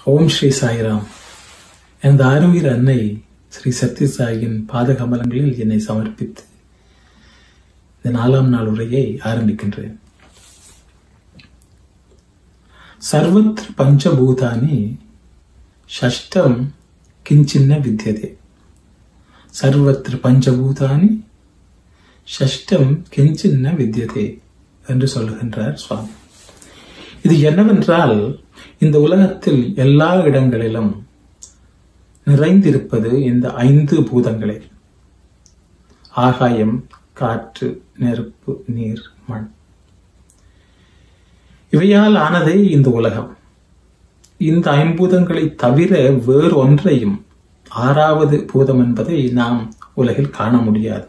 ஓம் ஸ்ரீ சாய்ராம் எனது ஆறுயிர் அன்னை ஸ்ரீ சத்யசாயின் பாத கமலங்களில் என்னை சமர்ப்பித்து இந்த நாலாம் நாள் உரையை ஆரம்பிக்கின்றேன் சர்வத்திர பஞ்சபூதானி ஷஷ்டம் கிஞ்சின்ன வித்தியதே சர்வத்திர பஞ்சபூதானி ஷஷ்டம் கிஞ்சின்ன வித்தியதே என்று சொல்லுகின்றார் சுவாமி இது என்னவென்றால் இந்த உலகத்தில் எல்லா இடங்களிலும் நிறைந்திருப்பது இந்த ஐந்து பூதங்களே ஆகாயம் காற்று நெருப்பு நீர் மண் இவையால் ஆனதே இந்த உலகம் இந்த ஐம்பூதங்களை தவிர வேறு ஒன்றையும் ஆறாவது பூதம் என்பதை நாம் உலகில் காண முடியாது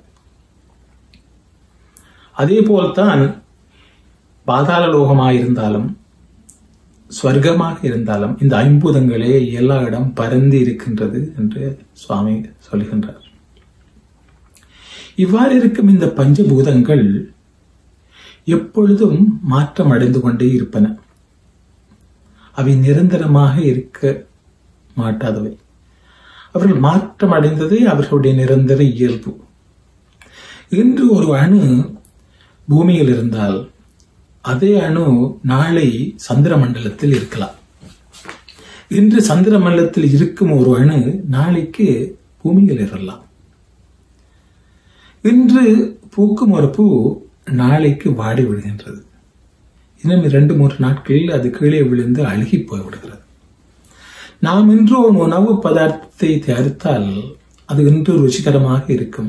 அதே போல்தான் பாதாள லோகமாயிருந்தாலும் ஸ்வர்க்கமாக இருந்தாலும் இந்த ஐம்பூதங்களே எல்லா இடம் பரந்து இருக்கின்றது என்று சுவாமி சொல்கின்றார் இவ்வாறு இருக்கும் இந்த பஞ்சபூதங்கள் எப்பொழுதும் மாற்றம் அடைந்து கொண்டே இருப்பன அவை நிரந்தரமாக இருக்க மாட்டாதவை அவர்கள் மாற்றம் அடைந்ததே அவர்களுடைய நிரந்தர இயல்பு இன்று ஒரு அணு பூமியில் இருந்தால் அதே அணு நாளை சந்திர மண்டலத்தில் இருக்கலாம் இன்று சந்திர மண்டலத்தில் இருக்கும் ஒரு அணு நாளைக்கு பூமியில் இருக்கலாம் இன்று பூக்கும் ஒரு பூ நாளைக்கு வாடி விடுகின்றது இன்னும் இரண்டு மூன்று நாட்களில் அது கீழே விழுந்து அழுகி போய்விடுகிறது நாம் இன்று ஒரு உணவு பதார்த்தத்தை தயாரித்தால் அது இன்று ருசிகரமாக இருக்கும்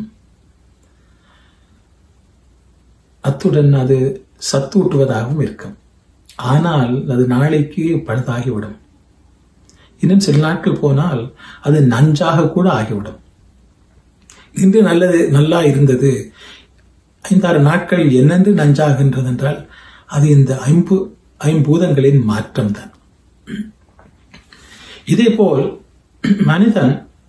அத்துடன் அது சத்தூட்டுவதாகவும் இருக்கும் ஆனால் அது நாளைக்கு பழுதாகிவிடும் இன்னும் சில நாட்கள் போனால் அது நஞ்சாக கூட ஆகிவிடும் இன்று நல்லது நல்லா இருந்தது ஐந்தாறு நாட்கள் என்னென்று நஞ்சாகின்றது என்றால் அது இந்த ஐம்பு ஐம்பூதங்களின் மாற்றம் தான் இதே போல் மனிதன்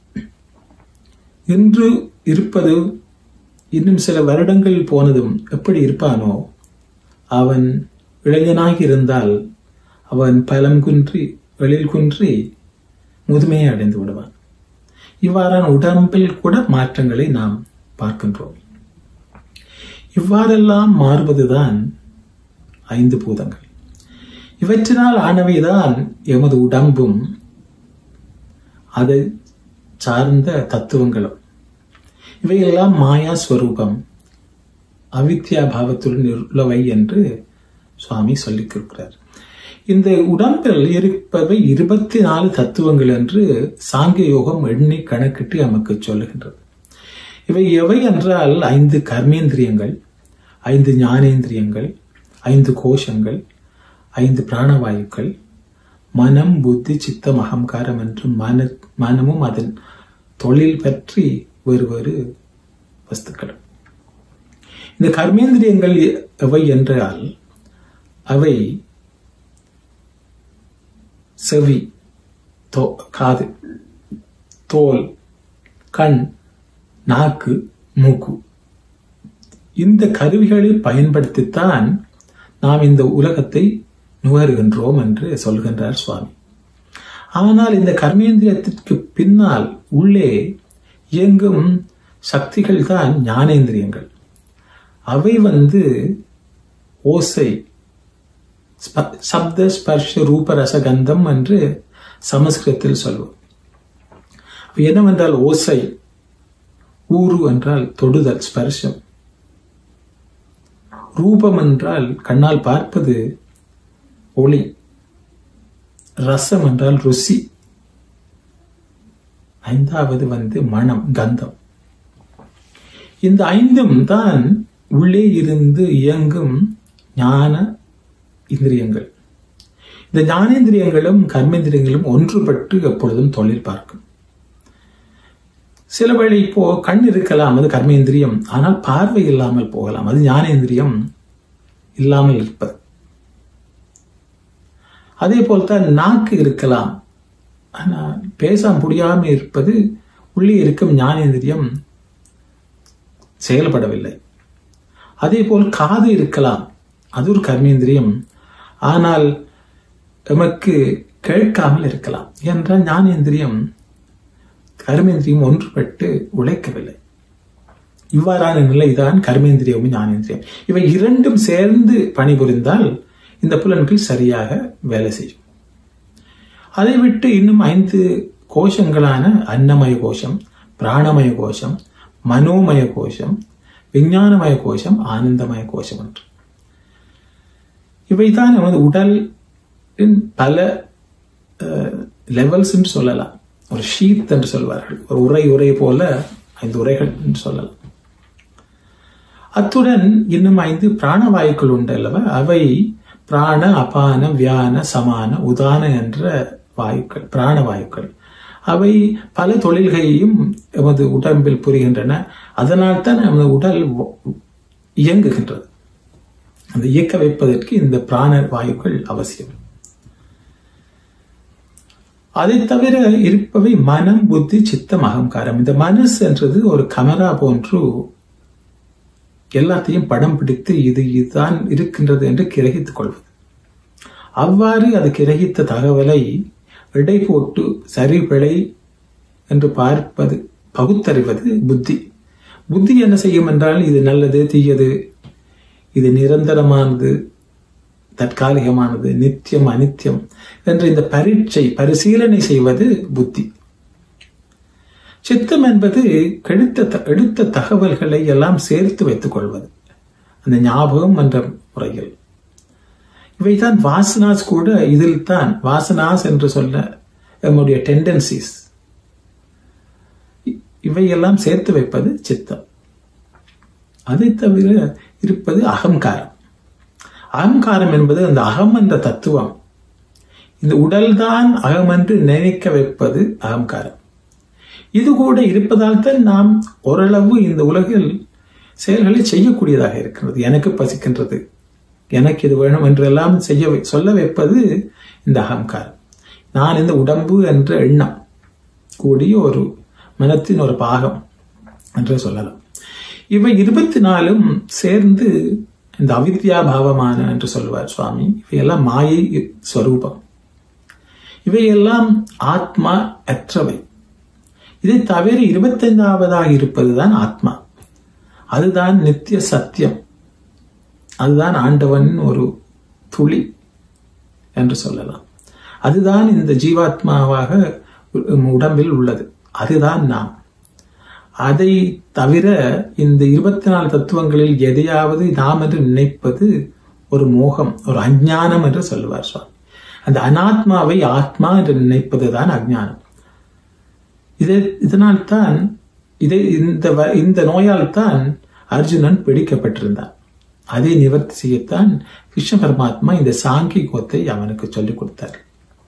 இன்று இருப்பது இன்னும் சில வருடங்கள் போனதும் எப்படி இருப்பானோ அவன் இளைஞனாகி இருந்தால் அவன் பலம் குன்றி வெளியில் குன்றி முதுமையை அடைந்து விடுவான் இவ்வாறான உடம்பில் கூட மாற்றங்களை நாம் பார்க்கின்றோம் இவ்வாறெல்லாம் மாறுவதுதான் ஐந்து பூதங்கள் இவற்றினால் ஆனவைதான் எமது உடம்பும் அதை சார்ந்த தத்துவங்களும் இவையெல்லாம் மாயா ஸ்வரூபம் அவித்யா பாவத்துடன் உள்ளவை என்று சுவாமி சொல்லிக் கொடுக்கிறார் இந்த உடம்பில் இருப்பவை இருபத்தி நாலு தத்துவங்கள் என்று சாங்கிய யோகம் எண்ணி கணக்கிட்டு நமக்கு சொல்லுகின்றது இவை எவை என்றால் ஐந்து கர்மேந்திரியங்கள் ஐந்து ஞானேந்திரியங்கள் ஐந்து கோஷங்கள் ஐந்து பிராணவாயுக்கள் மனம் புத்தி சித்தம் அகங்காரம் என்று மன மனமும் அதன் தொழில் பற்றி வேறு வேறு வஸ்துக்கள் இந்த கர்மேந்திரியங்கள் எவை என்றால் அவை செவி தோ காது தோல் கண் நாக்கு மூக்கு இந்த கருவிகளை பயன்படுத்தித்தான் நாம் இந்த உலகத்தை நுகருகின்றோம் என்று சொல்கின்றார் சுவாமி ஆனால் இந்த கர்மேந்திரியத்திற்கு பின்னால் உள்ளே இயங்கும் சக்திகள் தான் ஞானேந்திரியங்கள் அவை வந்து ஓசை சப்த ஸ்பர்ஷ ரூப ரசகந்தம் என்று சமஸ்கிருதத்தில் சொல்வோம் என்னவென்றால் ஓசை ஊரு என்றால் தொடுதல் ஸ்பர்ஷம் ரூபம் என்றால் கண்ணால் பார்ப்பது ஒளி ரசம் என்றால் ருசி ஐந்தாவது வந்து மனம் கந்தம் இந்த ஐந்தும் தான் உள்ளே இருந்து இயங்கும் ஞான இந்திரியங்கள் இந்த ஞானேந்திரியங்களும் கர்மேந்திரியங்களும் ஒன்றுபட்டு எப்பொழுதும் தொழில் பார்க்கும் சில வழி இப்போ கண் இருக்கலாம் அது கர்மேந்திரியம் ஆனால் பார்வை இல்லாமல் போகலாம் அது ஞானேந்திரியம் இல்லாமல் இருப்பது அதே போல்தான் நாக்கு இருக்கலாம் ஆனால் பேச முடியாமல் இருப்பது உள்ளே இருக்கும் ஞானேந்திரியம் செயல்படவில்லை அதே போல் காது இருக்கலாம் அது ஒரு கர்மேந்திரியம் ஆனால் எமக்கு கேட்காமல் இருக்கலாம் என்றால் ஞானேந்திரியம் கர்மேந்திரியம் ஒன்றுபட்டு உழைக்கவில்லை இவ்வாறான நிலைதான் கர்மேந்திரியமும் ஞானேந்திரியம் இவை இரண்டும் சேர்ந்து பணிபுரிந்தால் இந்த புலன்கள் சரியாக வேலை செய்யும் அதை விட்டு இன்னும் ஐந்து கோஷங்களான அன்னமய கோஷம் பிராணமய கோஷம் மனோமய கோஷம் விஞ்ஞானமய கோஷம் ஆனந்தமய கோஷம் என்று இவைதான் நமது உடலின் பல லெவல்ஸ் என்று சொல்லலாம் ஒரு ஷீத் என்று சொல்வார்கள் ஒரு உரை உரை போல ஐந்து உரைகள் என்று சொல்லலாம் அத்துடன் இன்னும் ஐந்து பிராணவாயுக்கள் உண்டு அல்லவா அவை பிராண அபான வியான சமான உதான என்ற வாயுக்கள் பிராணவாயுக்கள் அவை பல தொழில்களையும் எமது உடம்பில் புரிகின்றன அதனால் தான் நமது உடல் இயங்குகின்றது அந்த இயக்க வைப்பதற்கு இந்த பிராண வாயுக்கள் அவசியம் அதை தவிர இருப்பவை மனம் புத்தி சித்தம் அகங்காரம் இந்த மனசு என்றது ஒரு கமரா போன்று எல்லாத்தையும் படம் பிடித்து இது இதுதான் இருக்கின்றது என்று கிரகித்துக் கொள்வது அவ்வாறு அது கிரகித்த தகவலை எடை போட்டு சரி பிழை என்று பார்ப்பது பகுத்தறிவது புத்தி புத்தி என்ன செய்யும் என்றால் இது நல்லது தீயது இது நிரந்தரமானது தற்காலிகமானது நித்தியம் அனித்தியம் என்ற இந்த பரீட்சை பரிசீலனை செய்வது புத்தி சித்தம் என்பது கெடுத்த எடுத்த தகவல்களை எல்லாம் சேர்த்து வைத்துக் கொள்வது அந்த ஞாபகம் என்ற முறையில் இவைதான் வாசனாஸ் கூட இதில் தான் வாசனாஸ் என்று சொல்ல நம்முடைய டெண்டன்சிஸ் இவையெல்லாம் சேர்த்து வைப்பது சித்தம் அதை தவிர இருப்பது அகங்காரம் அகங்காரம் என்பது அந்த அகம் என்ற தத்துவம் இந்த உடல்தான் அகம் என்று நினைக்க வைப்பது அகங்காரம் இது கூட இருப்பதால் தான் நாம் ஓரளவு இந்த உலகில் செயல்களை செய்யக்கூடியதாக இருக்கிறது எனக்கு பசிக்கின்றது எனக்கு இது வேணும் என்றெல்லாம் செய்ய சொல்ல வைப்பது இந்த அகங்காரம் நான் இந்த உடம்பு என்ற எண்ணம் கூடிய ஒரு மனத்தின் ஒரு பாகம் என்று சொல்லலாம் இவை இருபத்தி நாலும் சேர்ந்து இந்த அவித்யா பாவமான என்று சொல்வார் சுவாமி இவையெல்லாம் மாயை ஸ்வரூபம் இவையெல்லாம் ஆத்மா அற்றவை இதை தவிர இருபத்தைந்தாவதாக இருப்பதுதான் ஆத்மா அதுதான் நித்திய சத்தியம் அதுதான் ஆண்டவன் ஒரு துளி என்று சொல்லலாம் அதுதான் இந்த ஜீவாத்மாவாக உடம்பில் உள்ளது அதுதான் நாம் அதை தவிர இந்த இருபத்தி நாலு தத்துவங்களில் எதையாவது நாம் என்று நினைப்பது ஒரு மோகம் ஒரு அஞ்ஞானம் என்று சொல்லுவார் சுவாமி அந்த அனாத்மாவை ஆத்மா என்று நினைப்பது தான் அஜ்ஞானம் இதை இதனால் தான் இதை இந்த இந்த நோயால் தான் அர்ஜுனன் பிடிக்கப்பட்டிருந்தான் அதை நிவர்த்தி செய்யத்தான் கிருஷ்ண பரமாத்மா இந்த சாங்கிகோத்தை அவனுக்கு சொல்லிக் கொடுத்தார்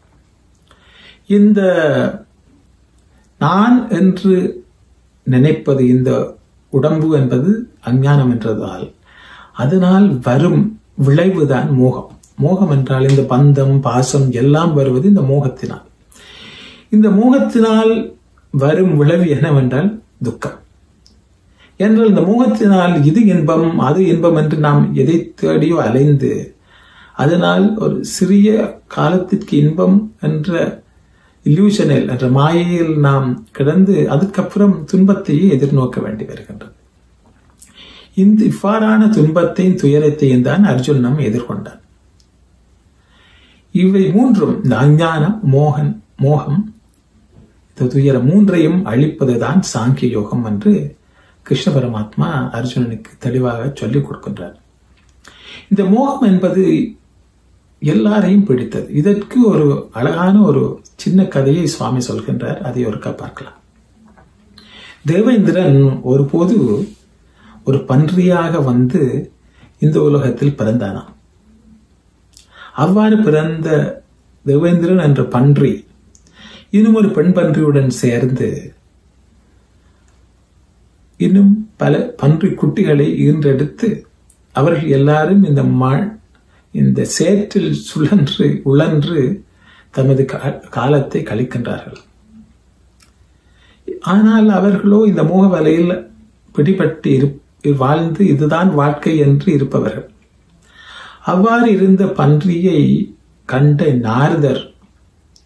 இந்த நான் என்று நினைப்பது இந்த உடம்பு என்பது அஞ்ஞானம் என்றதால் அதனால் வரும் விளைவுதான் மோகம் மோகம் என்றால் இந்த பந்தம் பாசம் எல்லாம் வருவது இந்த மோகத்தினால் இந்த மோகத்தினால் வரும் விளைவு என்னவென்றால் துக்கம் என்றால் இந்த மோகத்தினால் இது இன்பம் அது இன்பம் என்று நாம் எதை தேடியோ அலைந்து அதனால் ஒரு சிறிய காலத்திற்கு இன்பம் என்ற இல்யூஷனில் என்ற மாயையில் நாம் கிடந்து அதுக்கப்புறம் துன்பத்தையே எதிர்நோக்க வேண்டி வருகின்றது இந்த இவ்வாறான துன்பத்தையும் துயரத்தையும் தான் அர்ஜுனன் எதிர்கொண்டான் இவை மூன்றும் இந்த அஞ்ஞானம் மோகன் மோகம் இந்த துயரம் மூன்றையும் அழிப்பதுதான் சாங்கிய யோகம் என்று கிருஷ்ண பரமாத்மா அர்ஜுனனுக்கு தெளிவாக சொல்லிக் கொடுக்கின்றார் இந்த மோகம் என்பது எல்லாரையும் பிடித்தது இதற்கு ஒரு அழகான ஒரு சின்ன கதையை சுவாமி சொல்கின்றார் அதை ஒருக்கா பார்க்கலாம் தேவேந்திரன் ஒருபோது ஒரு பன்றியாக வந்து இந்த உலகத்தில் பிறந்தானாம் அவ்வாறு பிறந்த தேவேந்திரன் என்ற பன்றி இன்னும் ஒரு பெண் பன்றியுடன் சேர்ந்து இன்னும் பல பன்றி குட்டிகளை ஈன்றெடுத்து அவர்கள் எல்லாரும் இந்த மண் இந்த சேற்றில் சுழன்று உழன்று தமது காலத்தை கழிக்கின்றார்கள் ஆனால் அவர்களோ இந்த மோக வலையில் பிடிபட்டு வாழ்ந்து இதுதான் வாழ்க்கை என்று இருப்பவர்கள் அவ்வாறு இருந்த பன்றியை கண்ட நாரதர்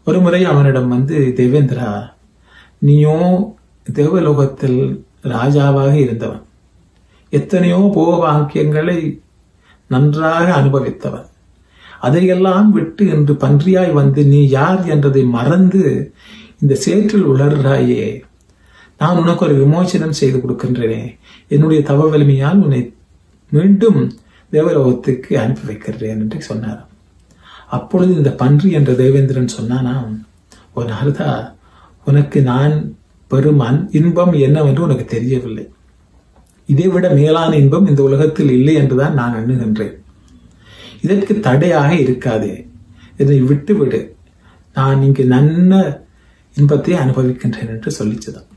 ஒரு முறை அவனிடம் வந்து தேவேந்திரா நீயோ தேவலோகத்தில் ராஜாவாக இருந்தவன் எத்தனையோ போகவாக்கியங்களை நன்றாக அனுபவித்தவன் அதையெல்லாம் விட்டு இன்று பன்றியாய் வந்து நீ யார் என்றதை மறந்து இந்த சேற்றில் உளர்றாயே நான் உனக்கு ஒரு விமோசனம் செய்து கொடுக்கின்றேனே என்னுடைய தவ வலிமையால் உன்னை மீண்டும் தேவலோகத்துக்கு அனுப்பி வைக்கிறேன் என்று சொன்னார் அப்பொழுது இந்த பன்றி என்ற தேவேந்திரன் சொன்னானாம் ஓ நாரதா உனக்கு நான் பெரும் அன் இன்பம் என்னவென்று உனக்கு தெரியவில்லை இதை விட மேலான இன்பம் இந்த உலகத்தில் இல்லை என்றுதான் நான் எண்ணுகின்றேன் இதற்கு தடையாக இருக்காதே இதை விட்டுவிடு நான் இங்கு நன்ன இன்பத்தை அனுபவிக்கின்றேன் என்று சொல்லிச்சுதான்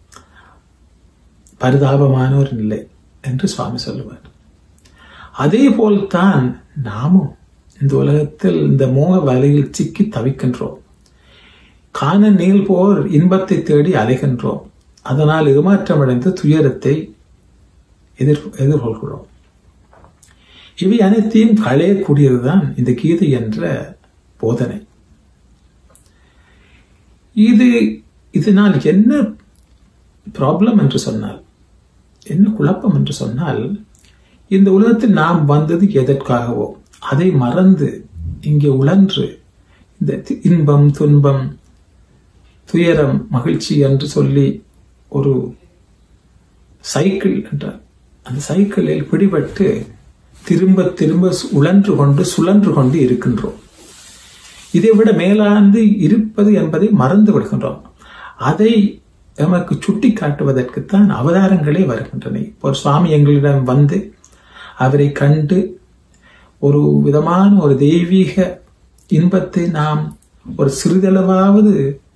பரிதாபமான ஒரு நிலை என்று சுவாமி சொல்லுவார் அதே போல்தான் நாமும் இந்த உலகத்தில் இந்த மோக வலையில் சிக்கி தவிக்கின்றோம் காண நீள் போர் இன்பத்தை தேடி அலைகின்றோம் அதனால் ஏமாற்றமடைந்து துயரத்தை எதிர் எதிர்கொள்கிறோம் இவை அனைத்தையும் களையக்கூடியதுதான் இந்த கீதை என்ற போதனை இது இதனால் என்ன ப்ராப்ளம் என்று சொன்னால் என்ன குழப்பம் என்று சொன்னால் இந்த உலகத்தில் நாம் வந்தது எதற்காகவோ அதை மறந்து இங்கே உழன்று இந்த இன்பம் துன்பம் துயரம் மகிழ்ச்சி என்று சொல்லி ஒரு சைக்கிள் என்றார் அந்த சைக்கிளில் பிடிபட்டு திரும்ப திரும்ப உழன்று கொண்டு சுழன்று கொண்டு இருக்கின்றோம் இதை விட மேலாந்து இருப்பது என்பதை மறந்து விடுகின்றோம் அதை நமக்கு சுட்டி காட்டுவதற்குத்தான் அவதாரங்களே வருகின்றன இப்போ சுவாமி எங்களிடம் வந்து அவரை கண்டு ஒரு விதமான ஒரு தெய்வீக இன்பத்தை நாம் ஒரு சிறிதளவாவது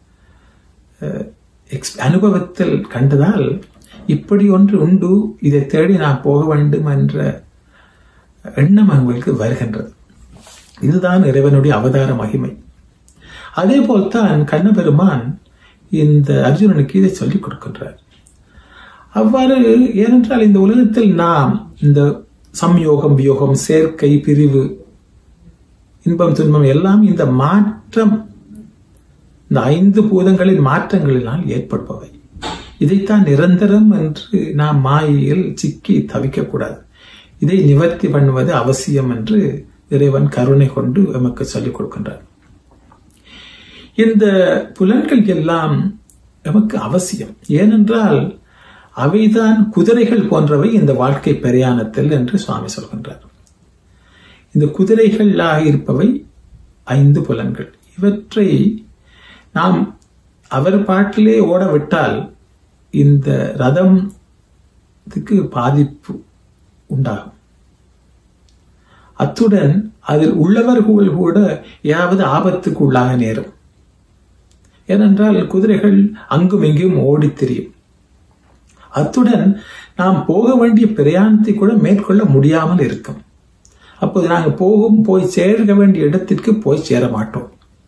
அனுபவத்தில் கண்டதால் இப்படி ஒன்று உண்டு இதை தேடி நான் போக வேண்டும் என்ற எண்ணம் அவங்களுக்கு வருகின்றது இதுதான் இறைவனுடைய அவதார மகிமை அதே போல்தான் கண்ணபெருமான் இந்த அர்ஜுனனுக்கு இதை சொல்லிக் கொடுக்கின்றார் அவ்வாறு ஏனென்றால் இந்த உலகத்தில் நாம் இந்த சம்யோகம் வியோகம் சேர்க்கை பிரிவு இன்பம் துன்பம் எல்லாம் இந்த மாற்றம் இந்த ஐந்து பூதங்களின் மாற்றங்களினால் ஏற்படுபவை இதைத்தான் நிரந்தரம் என்று நாம் மாயையில் சிக்கி தவிக்கக்கூடாது இதை நிவர்த்தி பண்ணுவது அவசியம் என்று இறைவன் கருணை கொண்டு எமக்கு சொல்லிக் கொடுக்கின்றார் இந்த புலன்கள் எல்லாம் நமக்கு அவசியம் ஏனென்றால் அவைதான் குதிரைகள் போன்றவை இந்த வாழ்க்கை பிரயாணத்தில் என்று சுவாமி சொல்கின்றார் இந்த குதிரைகளாக இருப்பவை ஐந்து புலன்கள் இவற்றை நாம் அவர் பாட்டிலே ஓட விட்டால் இந்த ரதத்துக்கு பாதிப்பு உண்டாகும் அத்துடன் அதில் உள்ளவர்கள் கூட ஏதாவது ஆபத்துக்கு உள்ளாக நேரும் ஏனென்றால் குதிரைகள் அங்கும் இங்கும் ஓடித் திரியும் அத்துடன் நாம் போக வேண்டிய பிரயாணத்தை கூட மேற்கொள்ள முடியாமல் இருக்கும் அப்போது நாங்கள் போகும் போய் சேர்க்க வேண்டிய இடத்திற்கு போய் சேர மாட்டோம்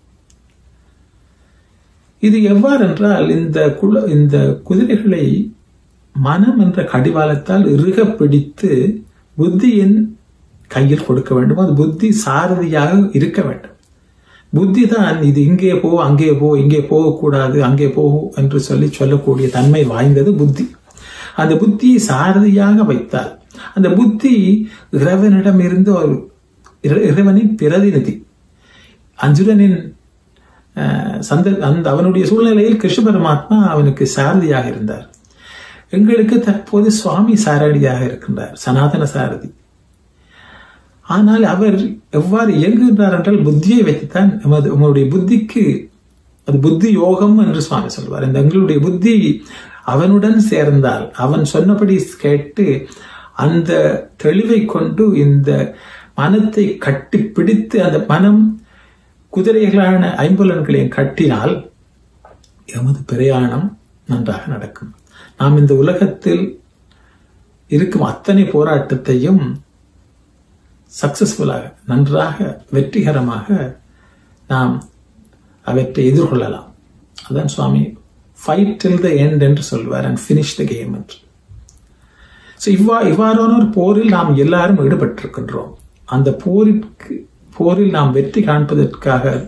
இது எவ்வாறென்றால் இந்த குல இந்த குதிரைகளை மனம் என்ற கடிவாளத்தால் இறுக பிடித்து புத்தியின் கையில் கொடுக்க வேண்டும் அது புத்தி சாரதியாக இருக்க வேண்டும் புத்தி தான் இது இங்கே போ அங்கே போ இங்கே போகக்கூடாது அங்கே போ என்று சொல்லி சொல்லக்கூடிய தன்மை வாய்ந்தது புத்தி அந்த புத்தியை சாரதியாக வைத்தால் அந்த புத்தி இறைவனிடம் இருந்து ஒரு இறைவனின் பிரதிநிதி அர்ஜுனனின் சந்த அந்த அவனுடைய சூழ்நிலையில் கிருஷ்ண பரமாத்மா அவனுக்கு சாரதியாக இருந்தார் எங்களுக்கு தற்போது சுவாமி சாரதியாக இருக்கின்றார் சனாதன சாரதி ஆனால் அவர் எவ்வாறு இயங்குகின்றார் என்றால் புத்தியை வைத்துத்தான் எமது உங்களுடைய புத்திக்கு அது புத்தி யோகம் என்று சுவாமி சொல்வார் இந்த எங்களுடைய புத்தி அவனுடன் சேர்ந்தால் அவன் சொன்னபடி கேட்டு அந்த தெளிவை கொண்டு இந்த மனத்தை கட்டி பிடித்து அந்த மனம் குதிரைகளான ஐம்புலன்களையும் கட்டினால் எமது பிரயாணம் நன்றாக நடக்கும் நாம் இந்த உலகத்தில் இருக்கும் அத்தனை போராட்டத்தையும் சக்சஸ்ஃபுல்லாக நன்றாக வெற்றிகரமாக நாம் அவற்றை எதிர்கொள்ளலாம் அதான் சுவாமி ஃபைட் டில் த எண்ட் என்று சொல்வார் அண்ட் ஃபினிஷ் த கேம் என்று ஸோ இவ்வா இவ்வாறான ஒரு போரில் நாம் எல்லாரும் ஈடுபட்டிருக்கின்றோம் அந்த போரிற்கு போரில் நாம் வெற்றி காண்பதற்காக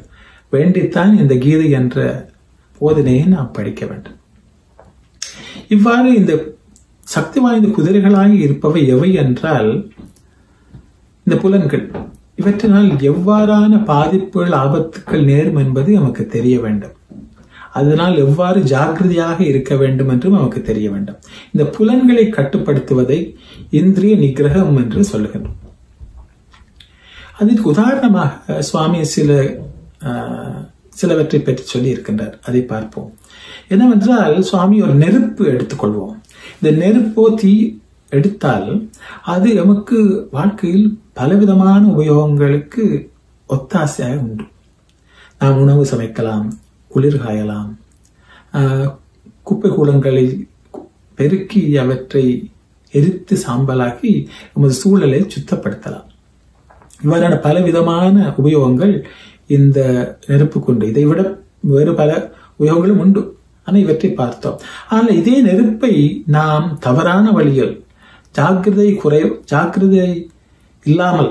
வேண்டித்தான் இந்த கீதை என்ற போதனையை நாம் படிக்க வேண்டும் இவ்வாறு இந்த சக்தி வாய்ந்த குதிரைகளாக இருப்பவை எவை என்றால் இந்த புலன்கள் இவற்றினால் எவ்வாறான பாதிப்புகள் ஆபத்துக்கள் நேரும் என்பது நமக்கு தெரிய வேண்டும் அதனால் எவ்வாறு ஜாக்கிரதையாக இருக்க வேண்டும் என்றும் நமக்கு தெரிய வேண்டும் இந்த புலன்களை கட்டுப்படுத்துவதை இந்திரிய நிகிரகம் என்று சொல்லுகின்றோம் அதற்கு உதாரணமாக சுவாமி சில சிலவற்றை பற்றி சொல்லி இருக்கின்றார் அதை பார்ப்போம் என்னவென்றால் சுவாமி ஒரு நெருப்பு எடுத்துக்கொள்வோம் இந்த நெருப்போ தீ எடுத்தால் அது நமக்கு வாழ்க்கையில் பலவிதமான உபயோகங்களுக்கு ஒத்தாசையாக உண்டு நாம் உணவு சமைக்கலாம் குளிர் காயலாம் குப்பை கூலங்களை பெருக்கி அவற்றை எரித்து சாம்பலாக்கி நமது சூழலை சுத்தப்படுத்தலாம் இவ்வாறான பலவிதமான உபயோகங்கள் இந்த நெருப்பு கொண்டு இதை விட வேறு பல உபயோகங்களும் உண்டு ஆனால் இவற்றை பார்த்தோம் ஆனால் இதே நெருப்பை நாம் தவறான வழியில் ஜாக்கிரதை குறை ஜாக்கிரதை இல்லாமல்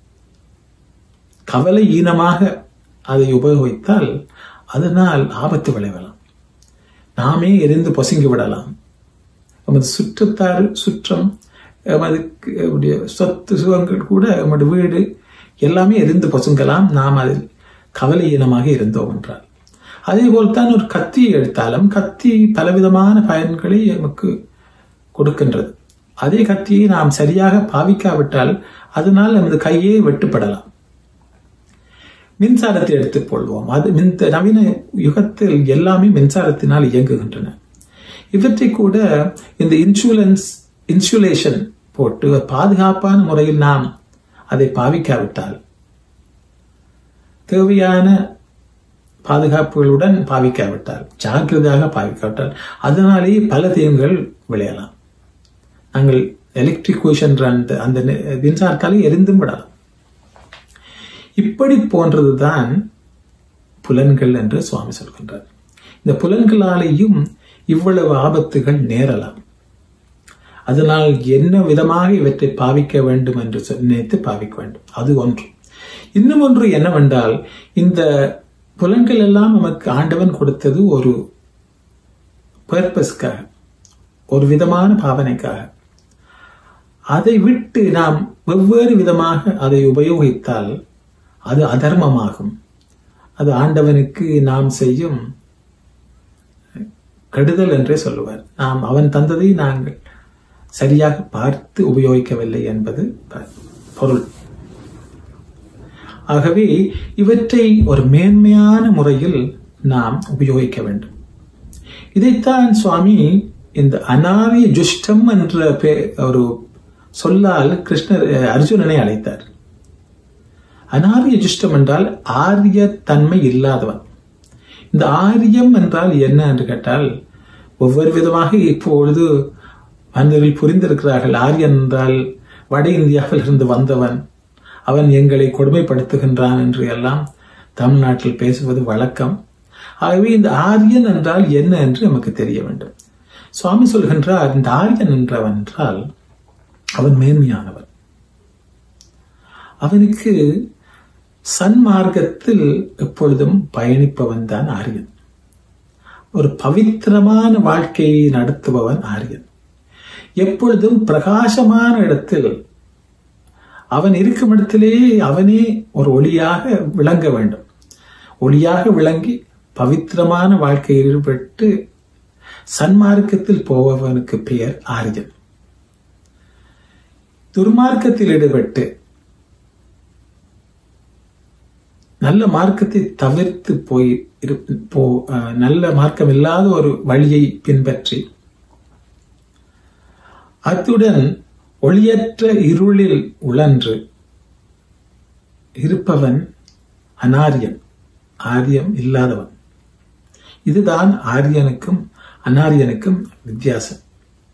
கவலை ஈனமாக அதை உபயோகித்தால் அதனால் ஆபத்து விளைவலாம் நாமே எரிந்து பொசுங்கி விடலாம் நமது சுற்றத்தார் சுற்றம் நமது சொத்து சுகங்கள் கூட நமது வீடு எல்லாமே எரிந்து பொசுங்கலாம் நாம் அதில் கவலை ஈனமாக இருந்தோம் என்றால் அதே போல்தான் ஒரு கத்தியை எடுத்தாலும் கத்தி பலவிதமான பயன்களை நமக்கு கொடுக்கின்றது அதே கத்தியை நாம் சரியாக பாவிக்காவிட்டால் அதனால் நமது கையே வெட்டுப்படலாம் மின்சாரத்தை எடுத்துக் கொள்வோம் அது மின் நவீன யுகத்தில் எல்லாமே மின்சாரத்தினால் இயங்குகின்றன இவற்றை கூட இந்த இன்சூரன்ஸ் இன்சுலேஷன் போட்டு பாதுகாப்பான முறையில் நாம் அதை பாவிக்காவிட்டால் தேவையான பாதுகாப்புகளுடன் பாவிக்காவிட்டால் ஜாக்கிரதையாக பாவிக்காவிட்டால் அதனாலேயே பல தீங்குகள் விளையலாம் நாங்கள் எலக்ட்ரிக் என்ற அந்த அந்த மின்சாரத்தாலே எரிந்தும் விடலாம் இப்படி போன்றதுதான் புலன்கள் என்று சுவாமி சொல்கின்றார் இந்த புலன்களாலேயும் இவ்வளவு ஆபத்துகள் நேரலாம் அதனால் என்ன விதமாக இவற்றை பாவிக்க வேண்டும் என்று நினைத்து பாவிக்க வேண்டும் அது ஒன்று இன்னும் ஒன்று என்னவென்றால் இந்த புலன்கள் எல்லாம் நமக்கு ஆண்டவன் கொடுத்தது ஒரு பர்பஸ்க்காக ஒரு விதமான பாவனைக்காக அதை விட்டு நாம் வெவ்வேறு விதமாக அதை உபயோகித்தால் அது அதர்மமாகும் அது ஆண்டவனுக்கு நாம் செய்யும் கெடுதல் என்றே சொல்லுவார் நாம் அவன் தந்ததை நாங்கள் சரியாக பார்த்து உபயோகிக்கவில்லை என்பது பொருள் ஆகவே இவற்றை ஒரு மேன்மையான முறையில் நாம் உபயோகிக்க வேண்டும் இதைத்தான் சுவாமி இந்த அனாரிய ஜுஷ்டம் என்ற ஒரு சொல்லால் கிருஷ்ணர் அர்ஜுனனை அழைத்தார் அனாரிய ஜுஷ்டம் என்றால் ஆரிய தன்மை இல்லாதவன் இந்த ஆரியம் என்றால் என்ன என்று கேட்டால் ஒவ்வொரு விதமாக இப்பொழுது மனிதர்கள் புரிந்திருக்கிறார்கள் ஆரியன் என்றால் வட இந்தியாவில் இருந்து வந்தவன் அவன் எங்களை கொடுமைப்படுத்துகின்றான் என்று எல்லாம் தமிழ்நாட்டில் பேசுவது வழக்கம் ஆகவே இந்த ஆரியன் என்றால் என்ன என்று நமக்கு தெரிய வேண்டும் சுவாமி சொல்கின்றார் இந்த ஆரியன் என்றவன் என்றால் அவன் மேன்மையானவன் அவனுக்கு சன்மார்க்கத்தில் எப்பொழுதும் பயணிப்பவன் தான் ஆரியன் ஒரு பவித்திரமான வாழ்க்கையை நடத்துபவன் ஆரியன் எப்பொழுதும் பிரகாசமான இடத்தில் அவன் இருக்கும் இடத்திலே அவனே ஒரு ஒளியாக விளங்க வேண்டும் ஒளியாக விளங்கி பவித்திரமான வாழ்க்கையில் ஈடுபட்டு சன்மார்க்கத்தில் போபவனுக்கு பெயர் ஆரியன் துர்மார்க்கத்தில் ஈடுபட்டு நல்ல மார்க்கத்தை தவிர்த்து போய் போ நல்ல மார்க்கம் இல்லாத ஒரு வழியை பின்பற்றி அத்துடன் ஒளியற்ற இருளில் உழன்று இருப்பவன் அனாரியன் ஆரியம் இல்லாதவன் இதுதான் ஆரியனுக்கும் அனாரியனுக்கும் வித்தியாசம்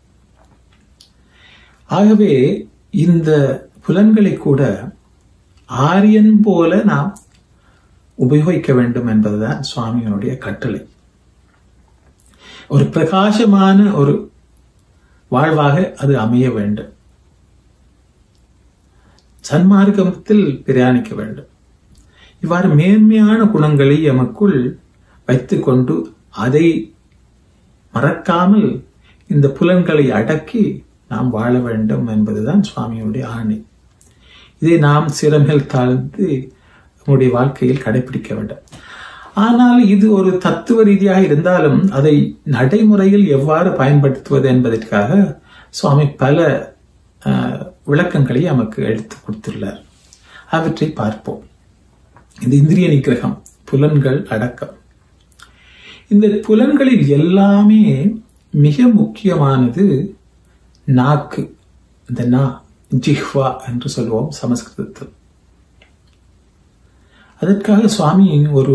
ஆகவே இந்த புலன்களை கூட ஆரியன் போல நாம் உபயோகிக்க வேண்டும் என்பதுதான் சுவாமியினுடைய கட்டளை ஒரு பிரகாசமான ஒரு வாழ்வாக அது அமைய வேண்டும் சன்மார்க்கத்தில் பிரயாணிக்க வேண்டும் இவ்வாறு மேன்மையான குணங்களை எமக்குள் வைத்துக்கொண்டு அதை மறக்காமல் இந்த புலன்களை அடக்கி நாம் வாழ வேண்டும் என்பதுதான் சுவாமியுடைய ஆணை இதை நாம் சிறமேல் தாழ்ந்து நம்முடைய வாழ்க்கையில் கடைபிடிக்க வேண்டும் ஆனால் இது ஒரு தத்துவ ரீதியாக இருந்தாலும் அதை நடைமுறையில் எவ்வாறு பயன்படுத்துவது என்பதற்காக சுவாமி பல அஹ், விளக்கங்களை நமக்கு எடுத்து கொடுத்துள்ளார் அவற்றை பார்ப்போம் இந்த இந்திரிய நிகிரகம் புலன்கள் அடக்கம் இந்த புலன்களில் எல்லாமே மிக முக்கியமானது நாக்கு இந்த நா ஜிஹ்வா என்று சொல்லுவோம் சமஸ்கிருதத்தில் அதற்காக சுவாமி ஒரு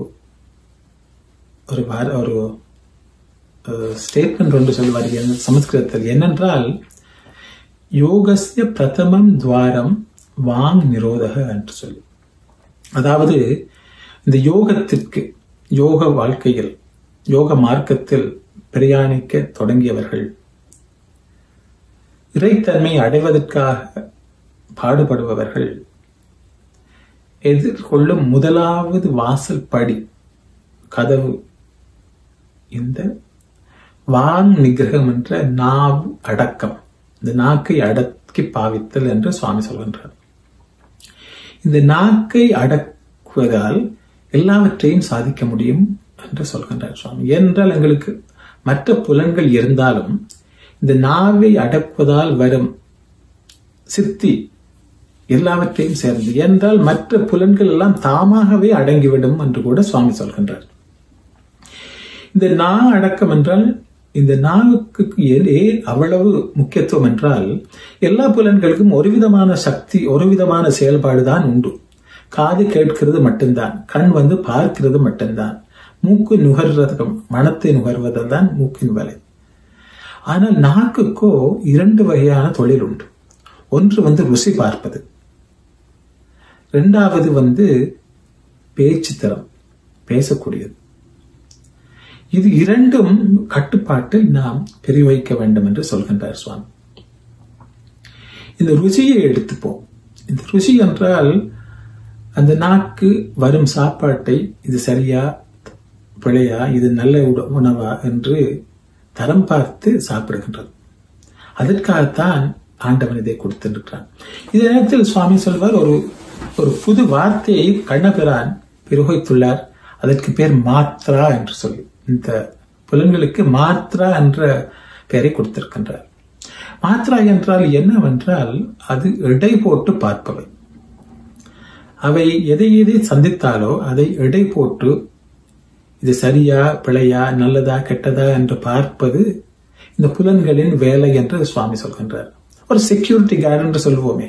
ஒரு வார- ஒரு ஸ்டேட்மெண்ட் ஒன்று சொல்லுவார் என்ன- சமஸ்கிருதத்தில் என்னென்றால் யோகஸ்ய பிரதமம் துவாரம் வாங் நிரோதக என்று சொல்லி அதாவது இந்த யோகத்திற்கு யோக வாழ்க்கையில் யோக மார்க்கத்தில் பிரயாணிக்க தொடங்கியவர்கள் இறைத்தன்மை அடைவதற்காக பாடுபடுபவர்கள் எதிர்கொள்ளும் முதலாவது வாசல் படி கதவு இந்த வாங் நிகிரகம் என்ற நாவு அடக்கம் இந்த நாக்கை அடக்கி பாவித்தல் என்று சுவாமி சொல்கின்றார் இந்த நாக்கை அடக்குவதால் எல்லாவற்றையும் சாதிக்க முடியும் என்று சொல்கின்றார் சுவாமி என்றால் எங்களுக்கு மற்ற புலன்கள் இருந்தாலும் இந்த நாவை அடக்குவதால் வரும் சித்தி எல்லாவற்றையும் சேர்ந்து என்றால் மற்ற புலன்கள் எல்லாம் தாமாகவே அடங்கிவிடும் என்று கூட சுவாமி சொல்கின்றார் இந்த நா அடக்கம் என்றால் இந்த நாவுக்கு ஏன் அவ்வளவு முக்கியத்துவம் என்றால் எல்லா புலன்களுக்கும் ஒரு விதமான சக்தி ஒரு விதமான செயல்பாடு தான் உண்டு காது கேட்கிறது மட்டும்தான் கண் வந்து பார்க்கிறது மட்டும்தான் மூக்கு நுகர்றது மனத்தை நுகர்வது தான் மூக்கின் வேலை ஆனால் நாக்குக்கோ இரண்டு வகையான தொழில் உண்டு ஒன்று வந்து ருசி பார்ப்பது இரண்டாவது வந்து பேச்சு திறம் பேசக்கூடியது இது இரண்டும் கட்டுப்பாட்டில் நாம் பிரிவைக்க வேண்டும் என்று சொல்கின்றார் சுவாமி இந்த ருசியை எடுத்துப்போம் இந்த ருசி என்றால் அந்த நாக்கு வரும் சாப்பாட்டை இது சரியா பிழையா இது நல்ல உட- உணவா என்று தரம் பார்த்து சாப்பிடுகின்றது அதற்காகத்தான் ஆண்டவன் இதை கொடுத்திருக்கிறான் இந்த நேரத்தில் சுவாமி சொல்வார் ஒரு ஒரு புது வார்த்தையை கண்ணபிரான் பிரயோகித்துள்ளார் அதற்கு பேர் மாத்ரா என்று சொல்லி இந்த புலன்களுக்கு மாத்ரா என்ற பெயரை கொடுத்திருக்கின்றார் மாத்ரா என்றால் என்னவென்றால் அது எடை போட்டு பார்ப்பவை அவை எதை எதை சந்தித்தாலோ அதை எடை போட்டு இது சரியா பிழையா நல்லதா கெட்டதா என்று பார்ப்பது இந்த புலன்களின் வேலை என்று சுவாமி சொல்கின்றார் ஒரு செக்யூரிட்டி கார்டு என்று சொல்லுவோமே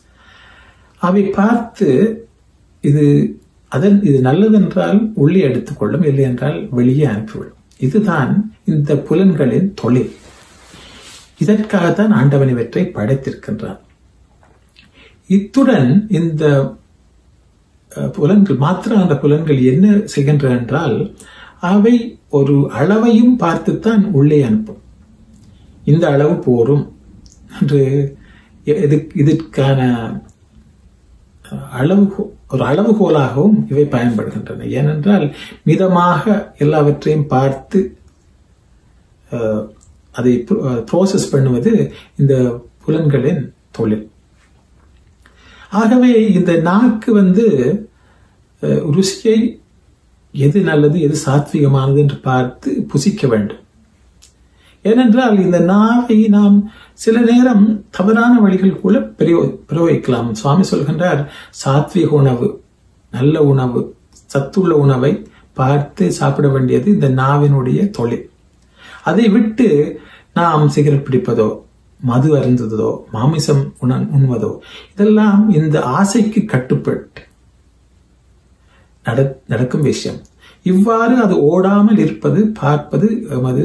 அவை பார்த்து இது அதன் இது நல்லதென்றால் உள்ளே எடுத்துக்கொள்ளும் இல்லை என்றால் வெளியே அனுப்பிவிடும் இதுதான் இந்த புலன்களின் தொழில் இதற்காகத்தான் ஆண்டவன் இவற்றை படைத்திருக்கின்றான் இத்துடன் இந்த அஹ், புலன்கள் மாத்திரம் அந்த புலன்கள் என்ன செய்கின்றன என்றால் அவை ஒரு அளவையும் பார்த்துத்தான் உள்ளே அனுப்பும் இந்த அளவு போரும் என்று இது- இதற்கான அஹ், அளவு ஒரு அளவுகோலாகவும் இவை பயன்படுகின்றன ஏனென்றால் மிதமாக எல்லாவற்றையும் பார்த்து அஹ், அதை ப்ரோசஸ் பண்ணுவது இந்த புலன்களின் தொழில் ஆகவே இந்த நாக்கு வந்து அஹ், ருசியை எது நல்லது எது சாத்விகமானது என்று பார்த்து புசிக்க வேண்டும் ஏனென்றால் இந்த நாவை நாம் சில நேரம் தவறான வழிகள் கூட பிரயோ- பிரயோகிக்கலாம் சுவாமி சொல்கின்றார் சாத்விக உணவு நல்ல உணவு சத்துள்ள உணவை பார்த்து சாப்பிட வேண்டியது இந்த நாவினுடைய தொழில் அதை விட்டு நாம் சிகரெட் பிடிப்பதோ மது அருந்துவதோ மாமிசம் உண உண்வதோ இதெல்லாம் இந்த ஆசைக்கு கட்டுப்பட்டு நட- நடக்கும் விஷயம் இவ்வாறு அது ஓடாமல் இருப்பது பார்ப்பது எமது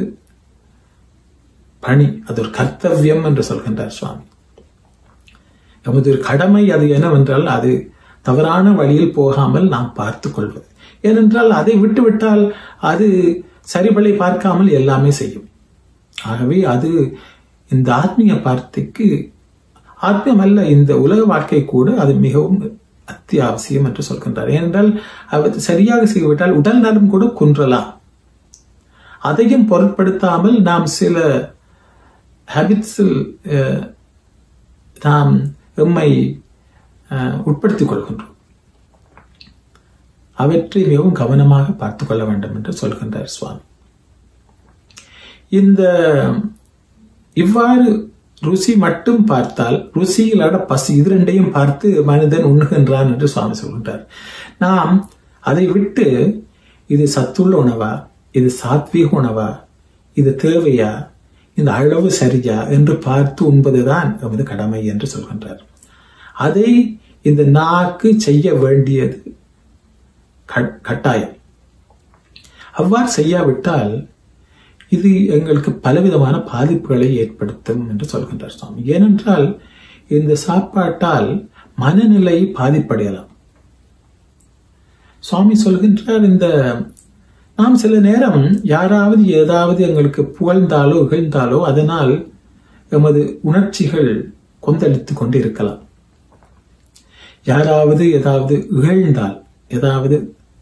பணி அது ஒரு கர்த்தவியம் என்று சொல்கின்றார் சுவாமி எமது ஒரு கடமை அது என்னவென்றால் அது தவறான வழியில் போகாமல் நாம் பார்த்துக் கொள்வது ஏனென்றால் அதை விட்டுவிட்டால் அது சரிபலை பார்க்காமல் எல்லாமே செய்யும் ஆகவே அது இந்த ஆத்மீக வார்த்தைக்கு ஆத்மீயம் அல்ல இந்த உலக வாழ்க்கை கூட அது மிகவும் அத்தியாவசியம் என்று சொல்கின்றார் ஏனென்றால் அவர் சரியாக செய்துவிட்டால் உடல் நலம் கூட குன்றலாம் அதையும் பொருட்படுத்தாமல் நாம் சில ஹேபிட்ஸில் நாம் எம்மை உட்படுத்திக் கொள்கின்றோம் அவற்றை மிகவும் கவனமாக பார்த்துக் கொள்ள வேண்டும் என்று சொல்கின்றார் சுவாமி இந்த இவ்வாறு ருசி மட்டும் பார்த்தால் ருசியிலாட பசி இது ரெண்டையும் பார்த்து மனிதன் உண்ணுகின்றான் என்று சுவாமி சொல்கின்றார் நாம் அதை விட்டு இது சத்துள்ள உணவா இது சாத்வீக உணவா இது தேவையா இந்த அளவு சரியா என்று பார்த்து உண்பதுதான் எமது கடமை என்று சொல்கின்றார் அதை இந்த நாக்கு செய்ய வேண்டியது கட்டாயம் அவ்வாறு செய்யாவிட்டால் இது எங்களுக்கு பலவிதமான பாதிப்புகளை ஏற்படுத்தும் என்று சொல்கின்றார் சுவாமி ஏனென்றால் இந்த சாப்பாட்டால் மனநிலை பாதிப்படையலாம் சுவாமி சொல்கின்றார் இந்த நாம் சில நேரம் யாராவது ஏதாவது எங்களுக்கு புகழ்ந்தாலோ இகழ்ந்தாலோ அதனால் எமது உணர்ச்சிகள் கொந்தளித்துக் கொண்டு இருக்கலாம் யாராவது ஏதாவது இகழ்ந்தால் ஏதாவது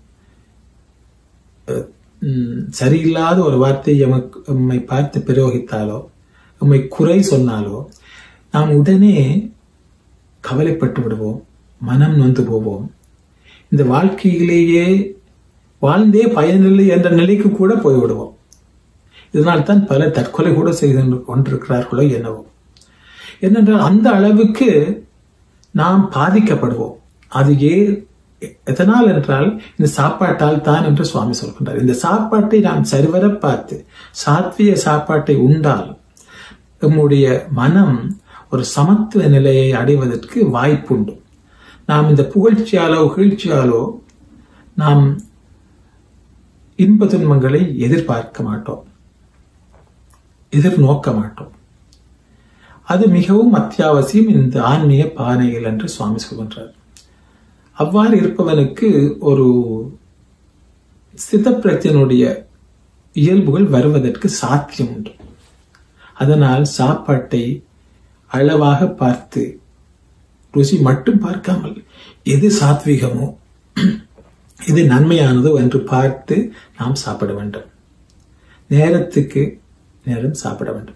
சரியில்லாத ஒரு வார்த்தை எமக்கு எம்மை பார்த்து பிரயோகித்தாலோ எம்மை குறை சொன்னாலோ நாம் உடனே கவலைப்பட்டு விடுவோம் மனம் நொந்து போவோம் இந்த வாழ்க்கையிலேயே வாழ்ந்தே பயனில்லை என்ற நிலைக்கு கூட போய்விடுவோம் இதனால் தான் பல தற்கொலை கூட செய்து கொண்டிருக்கிறார்களோ என்னவோ என்னென்றால் அந்த அளவுக்கு நாம் பாதிக்கப்படுவோம் அது ஏ எதனால் என்றால் இந்த சாப்பாட்டால் தான் என்று சுவாமி சொல்கின்றார் இந்த சாப்பாட்டை நாம் சரிவர பார்த்து சாத்விய சாப்பாட்டை உண்டால் நம்முடைய மனம் ஒரு சமத்துவ நிலையை அடைவதற்கு வாய்ப்புண்டு நாம் இந்த புகழ்ச்சியாலோ வீழ்ச்சியாலோ நாம் இன்ப துன்பங்களை எதிர்பார்க்க மாட்டோம் எதிர்நோக்க மாட்டோம் அது மிகவும் அத்தியாவசியம் இந்த ஆன்மீக பானைகள் என்று சுவாமி சொல்கின்றார் அவ்வாறு இருப்பவனுக்கு ஒரு சித்தப்பிரத்தினுடைய இயல்புகள் வருவதற்கு சாத்தியம் உண்டு அதனால் சாப்பாட்டை அளவாக பார்த்து ருசி மட்டும் பார்க்காமல் எது சாத்விகமோ இது நன்மையானதோ என்று பார்த்து நாம் சாப்பிட வேண்டும் நேரத்துக்கு நேரம் சாப்பிட வேண்டும்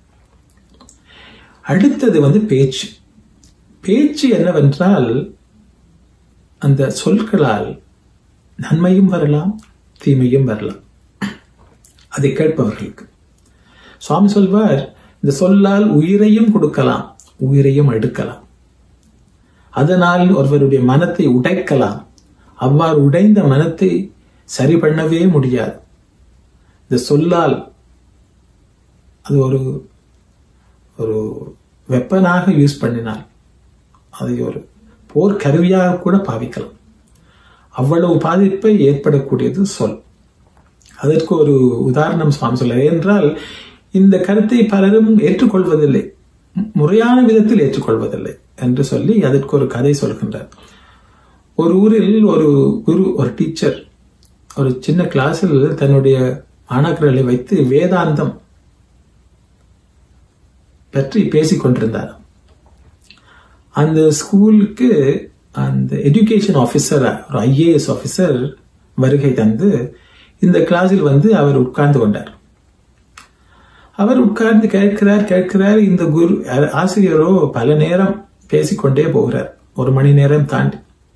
அடுத்தது வந்து பேச்சு பேச்சு என்னவென்றால் அந்த சொற்களால் நன்மையும் வரலாம் தீமையும் வரலாம் அதை கேட்பவர்களுக்கு சுவாமி சொல்வார் இந்த சொல்லால் உயிரையும் கொடுக்கலாம் உயிரையும் எடுக்கலாம் அதனால் ஒருவருடைய மனத்தை உடைக்கலாம் அவ்வாறு உடைந்த மனத்தை சரி பண்ணவே முடியாது இந்த சொல்லால் அது ஒரு ஒரு வெப்பனாக யூஸ் பண்ணினால் அதை ஒரு போர் கருவியாக கூட பாவிக்கலாம் அவ்வளவு பாதிப்பை ஏற்படக்கூடியது சொல் அதற்கு ஒரு உதாரணம் சுவாமி சொல்ல என்றால் இந்த கருத்தை பலரும் ஏற்றுக்கொள்வதில்லை முறையான விதத்தில் ஏற்றுக்கொள்வதில்லை என்று சொல்லி அதற்கு ஒரு கதை சொல்கின்றார் ஒரு ஊரில் ஒரு குரு ஒரு டீச்சர் ஒரு சின்ன கிளாஸில் தன்னுடைய மாணாக்கர்களை வைத்து வேதாந்தம் பற்றி பேசிக் கொண்டிருந்தார் அந்த ஸ்கூலுக்கு அந்த எஜுகேஷன் ஆஃபீஸர் ஒரு ஐஏஎஸ் ஆஃபீஸர் வருகை தந்து இந்த கிளாஸில் வந்து அவர் உட்கார்ந்து கொண்டார் அவர் உட்கார்ந்து கேட்கிறார் கேட்கிறார் இந்த குரு ஆசிரியரோ பல நேரம் பேசிக்கொண்டே போகிறார் ஒரு மணி நேரம் தாண்டி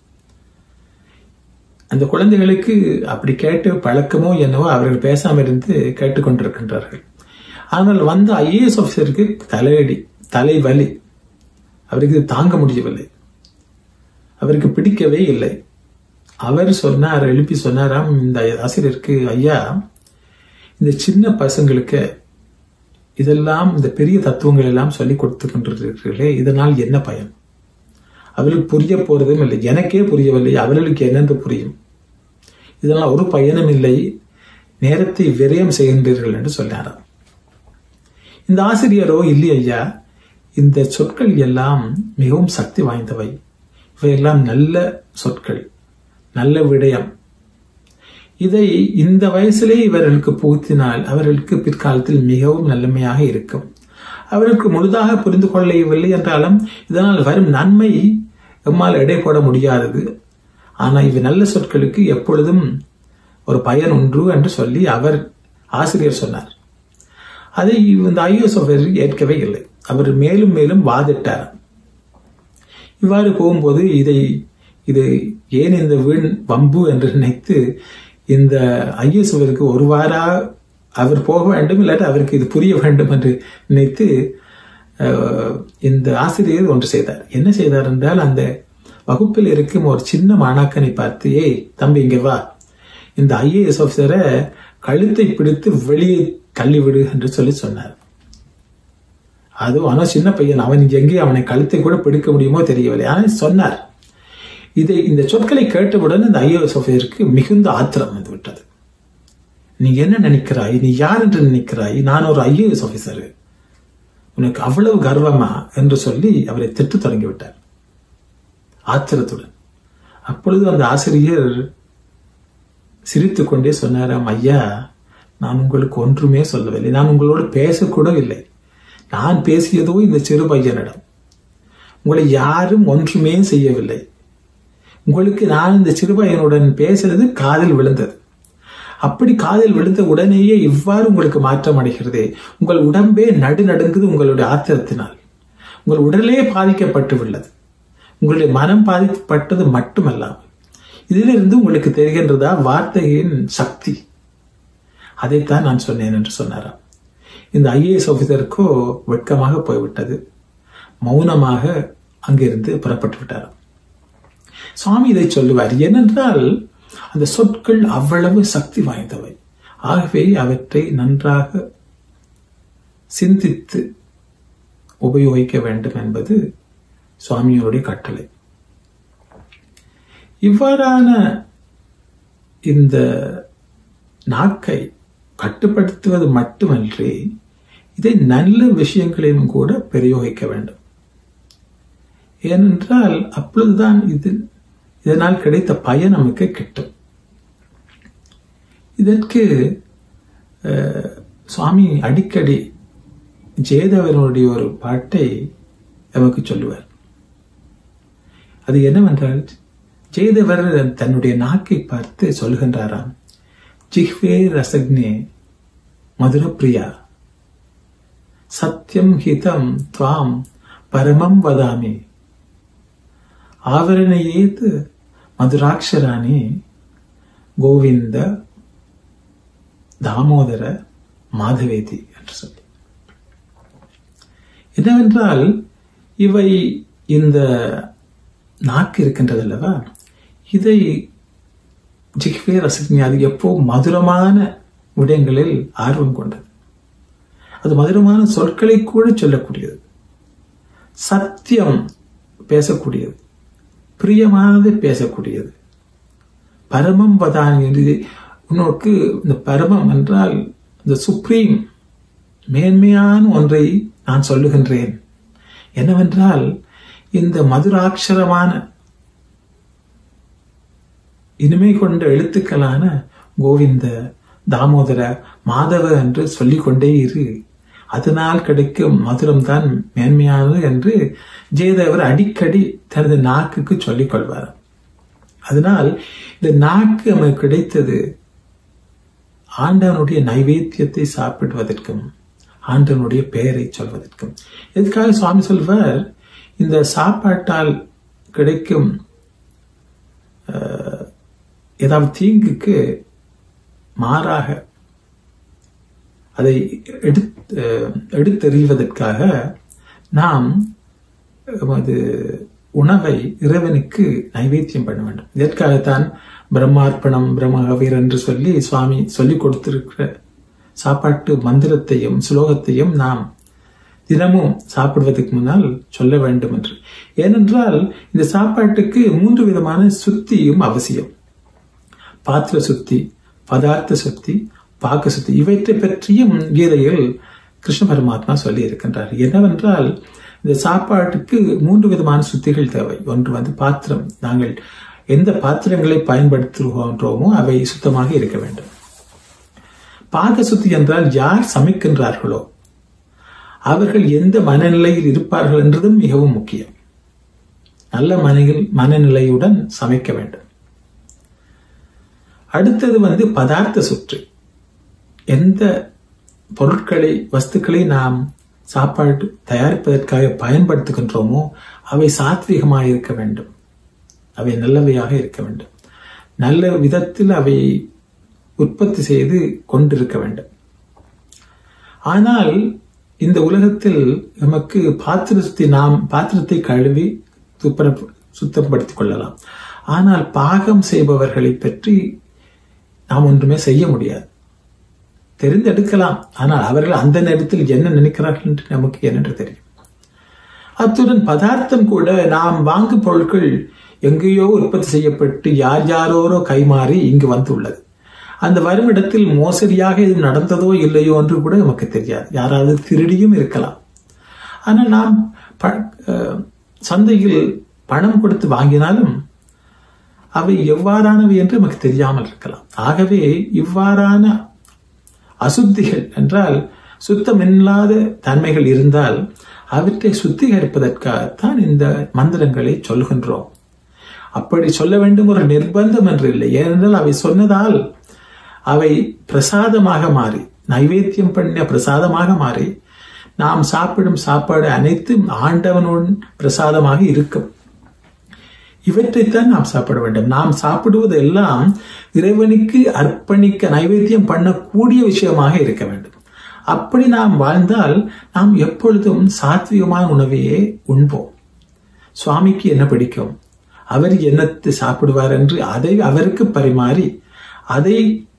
அந்த குழந்தைகளுக்கு அப்படி கேட்டு பழக்கமோ என்னவோ அவர்கள் பேசாம இருந்து கேட்டுக்கொண்டிருக்கின்றார்கள் ஆனால் வந்த ஐஏஎஸ் ஆஃபீஸருக்கு தலையடி தலைவலி அவருக்கு தாங்க முடியவில்லை அவருக்கு பிடிக்கவே இல்லை அவர் சொன்னார் எழுப்பி சொன்னாராம் இந்த ஆசிரியருக்கு ஐயா இந்த சின்ன பசங்களுக்கு இதெல்லாம் இந்த பெரிய தத்துவங்கள் எல்லாம் சொல்லி கொடுத்து கொண்டிருக்கிறீர்களே இதனால் என்ன பயன் அவர்களுக்கு புரிய போறதும் இல்லை எனக்கே புரியவில்லை அவர்களுக்கு என்னென்று புரியும் இதனால் ஒரு பயனும் இல்லை நேரத்தை விரயம் செய்கின்றீர்கள் என்று சொன்னாராம் இந்த ஆசிரியரோ இல்லை ஐயா இந்த சொற்கள் எல்லாம் மிகவும் சக்தி வாய்ந்தவை இவையெல்லாம் நல்ல சொற்கள் நல்ல விடயம் இதை இந்த வயசிலே இவர்களுக்கு புகுத்தினால் அவர்களுக்கு பிற்காலத்தில் மிகவும் நல்லமையாக இருக்கும் அவர்களுக்கு முழுதாக புரிந்து கொள்ளவில்லை என்றாலும் இதனால் வரும் நன்மை எம்மால் எடை போட முடியாதது ஆனா இவை நல்ல சொற்களுக்கு எப்பொழுதும் ஒரு பயன் உண்டு என்று சொல்லி அவர் ஆசிரியர் சொன்னார் அதை இந்த ஐஎஸ் ஆஃபீஸர் ஏற்கவே இல்லை அவர் மேலும் மேலும் வாதிட்டார் இவ்வாறு போகும்போது இதை இது ஏன் இந்த வீண் வம்பு என்று நினைத்து இந்த ஐஎஸ் அவருக்கு ஒரு வாரா அவர் போக வேண்டும் இல்லாட்டி அவருக்கு இது புரிய வேண்டும் என்று நினைத்து அஹ், இந்த ஆசிரியர் ஒன்று செய்தார் என்ன செய்தார் என்றால் அந்த வகுப்பில் இருக்கும் ஒரு சின்ன மாணாக்கனை பார்த்து ஏய் தம்பி இங்க வா இந்த ஐஏஎஸ் ஆஃபீஸரை கழுத்தை பிடித்து வெளியே தள்ளிவிடு என்று சொல்லி சொன்னார் அதுவும் ஆனால் சின்ன பையன் அவன் எங்கே அவனை கழுத்தை கூட பிடிக்க முடியுமோ தெரியவில்லை ஆனால் சொன்னார் இதை இந்த சொற்களை கேட்டவுடன் இந்த ஐஏஎஸ் ஆஃபீஸருக்கு மிகுந்த ஆத்திரம் வந்து விட்டது நீ என்ன நினைக்கிறாய் நீ யார் என்று நினைக்கிறாய் நான் ஒரு ஐஏஎஸ் ஆபீசர் உனக்கு அவ்வளவு கர்வமா என்று சொல்லி அவரை திட்டு தொடங்கிவிட்டார் ஆத்திரத்துடன் அப்பொழுது அந்த ஆசிரியர் சிரித்துக் கொண்டே சொன்னாராம் ஐயா நான் உங்களுக்கு ஒன்றுமே சொல்லவில்லை நான் உங்களோடு பேசக்கூட இல்லை நான் பேசியதோ இந்த சிறு பையனிடம் உங்களை யாரும் ஒன்றுமே செய்யவில்லை உங்களுக்கு நான் இந்த சிறுபையனுடன் பேசினது காதில் விழுந்தது அப்படி காதில் விழுந்த உடனேயே இவ்வாறு உங்களுக்கு மாற்றம் அடைகிறதே உங்கள் உடம்பே நடுநடுங்குது உங்களுடைய ஆத்திரத்தினால் உங்கள் உடலே பாதிக்கப்பட்டு உள்ளது உங்களுடைய மனம் பாதிக்கப்பட்டது மட்டுமல்லாமல் இதிலிருந்து உங்களுக்கு தெரிகின்றதா வார்த்தையின் சக்தி அதைத்தான் நான் சொன்னேன் என்று சொன்னாராம் இந்த ஐஏஎஸ் ஆபீசருக்கோ வெட்கமாக போய்விட்டது மௌனமாக அங்கிருந்து புறப்பட்டு விட்டாராம் சுவாமி இதை சொல்லுவார் ஏனென்றால் அந்த சொற்கள் அவ்வளவு சக்தி வாய்ந்தவை ஆகவே அவற்றை நன்றாக சிந்தித்து உபயோகிக்க வேண்டும் என்பது சுவாமியோருடைய கட்டளை இவ்வாறான இந்த நாக்கை கட்டுப்படுத்துவது மட்டுமன்றி இதை நல்ல விஷயங்களிலும் கூட பிரயோகிக்க வேண்டும் ஏனென்றால் அப்பொழுதுதான் இது இதனால் கிடைத்த பயன் நமக்கு கிட்டும் இதற்கு அஹ், சுவாமி அடிக்கடி ஜெயதேவனுடைய ஒரு பாட்டை நமக்கு சொல்லுவார் அது என்னவென்றால் ஜெயதேவர் தன்னுடைய நாக்கை பார்த்து சொல்கின்றாராம் ஜிஹ்வே ரசக்னே மதுரப்பிரியா சத்யம் ஹிதம் துவாம் பரமம் வதாமி ஆவரணயேத் மதுராட்சராணி கோவிந்த தாமோதர மாதவேதி என்று சொல்லி என்னவென்றால் இவை இந்த நாக்கு இருக்கின்றது அல்லவா இதை ஜிஹ்வே ரசக்னி அது எப்போ மதுரமான விடயங்களில் ஆர்வம் கொண்டது அது மதுரமான சொற்களை கூட சொல்லக்கூடியது சத்தியம் பேசக்கூடியது பிரியமானது பேசக்கூடியது பரமம் வதான் என்று உனக்கு இந்த பரமம் என்றால் இந்த சுப்ரீம் மேன்மையான ஒன்றை நான் சொல்லுகின்றேன் என்னவென்றால் இந்த மதுராட்சரமான இனிமை கொண்ட எழுத்துக்களான கோவிந்த தாமோதர மாதவ என்று சொல்லிக்கொண்டே இரு அதனால் கிடைக்கும் மதுரம் தான் மேன்மையானது என்று ஜெயதேவர் அடிக்கடி தனது நாக்குக்கு சொல்லிக் கொள்வார் அதனால் இந்த நாக்கு நமக்கு கிடைத்தது ஆண்டவனுடைய நைவேத்தியத்தை சாப்பிடுவதற்கும் ஆண்டவனுடைய பெயரை சொல்வதற்கும் எதுக்காக சுவாமி சொல்வார் இந்த சாப்பாட்டால் கிடைக்கும் அஹ், ஏதாவது தீங்குக்கு மாறாக அதை எடுத்து எடுத்தெறிவதற்காக நாம் அது உணவை இறைவனுக்கு நைவேத்தியம் பண்ண வேண்டும் இதற்காகத்தான் பிரம்மார்ப்பணம் பிரம்மகவீர் என்று சொல்லி சுவாமி சொல்லிக் கொடுத்திருக்கிற சாப்பாட்டு மந்திரத்தையும் ஸ்லோகத்தையும் நாம் தினமும் சாப்பிடுவதற்கு முன்னால் சொல்ல வேண்டும் என்று ஏனென்றால் இந்த சாப்பாட்டுக்கு மூன்று விதமான சுத்தியும் அவசியம் பாத்திர சுத்தி பதார்த்த சுத்தி பாக்க சுத்தி இவற்றை பற்றியும் கீதையில் கிருஷ்ண பரமாத்மா சொல்லி இருக்கின்றார் என்னவென்றால் இந்த சாப்பாட்டுக்கு மூன்று விதமான சுத்திகள் தேவை ஒன்று வந்து பாத்திரம் நாங்கள் எந்த பாத்திரங்களை பயன்படுத்துகின்றோமோ அவை சுத்தமாக இருக்க வேண்டும் பாக சுத்தி என்றால் யார் சமைக்கின்றார்களோ அவர்கள் எந்த மனநிலையில் இருப்பார்கள் என்றதும் மிகவும் முக்கியம் நல்ல மனையில் மனநிலையுடன் சமைக்க வேண்டும் அடுத்தது வந்து பதார்த்த சுற்று எந்த பொருட்களை வஸ்துக்களை நாம் சாப்பாடு தயாரிப்பதற்காக பயன்படுத்துகின்றோமோ அவை சாத்வீகமாக இருக்க வேண்டும் அவை நல்லவையாக இருக்க வேண்டும் நல்ல விதத்தில் அவை உற்பத்தி செய்து கொண்டிருக்க வேண்டும் ஆனால் இந்த உலகத்தில் நமக்கு பாத்திரத்தை நாம் பாத்திரத்தை கழுவி சுப்பர சுத்தப்படுத்திக் கொள்ளலாம் ஆனால் பாகம் செய்பவர்களை பற்றி நாம் ஒன்றுமே செய்ய முடியாது தெரிந்தெடுக்கலாம் ஆனால் அவர்கள் அந்த நேரத்தில் என்ன நினைக்கிறார்கள் என்று நமக்கு என்னென்று தெரியும் அத்துடன் பதார்த்தம் கூட நாம் வாங்கும் பொருட்கள் எங்கேயோ உற்பத்தி செய்யப்பட்டு யார் யாரோரோ கைமாறி இங்கு வந்துள்ளது அந்த வரும் இடத்தில் மோசடியாக இது நடந்ததோ இல்லையோ என்று கூட நமக்கு தெரியாது யாராவது திருடியும் இருக்கலாம் ஆனால் நாம் சந்தையில் பணம் கொடுத்து வாங்கினாலும் அவை எவ்வாறானவை என்று நமக்கு தெரியாமல் இருக்கலாம் ஆகவே இவ்வாறான அசுத்திகள் என்றால் சுத்தமில்லாத தன்மைகள் இருந்தால் அவற்றை சுத்திகரிப்பதற்காகத்தான் இந்த மந்திரங்களை சொல்கின்றோம் அப்படி சொல்ல வேண்டும் ஒரு நிர்பந்தம் என்று இல்லை ஏனென்றால் அவை சொன்னதால் அவை பிரசாதமாக மாறி நைவேத்தியம் பண்ண பிரசாதமாக மாறி நாம் சாப்பிடும் சாப்பாடு அனைத்தும் ஆண்டவனுடன் பிரசாதமாக இருக்கும் இவற்றைத்தான் நாம் சாப்பிட வேண்டும் நாம் சாப்பிடுவது எல்லாம் இறைவனுக்கு அர்ப்பணிக்க நைவேத்தியம் பண்ணக்கூடிய விஷயமாக இருக்க வேண்டும் அப்படி நாம் வாழ்ந்தால் நாம் எப்பொழுதும் சாத்விகமான உணவையே உண்போம் சுவாமிக்கு என்ன பிடிக்கும் அவர் என்னத்தை சாப்பிடுவார் என்று அதை அவருக்கு பரிமாறி அதை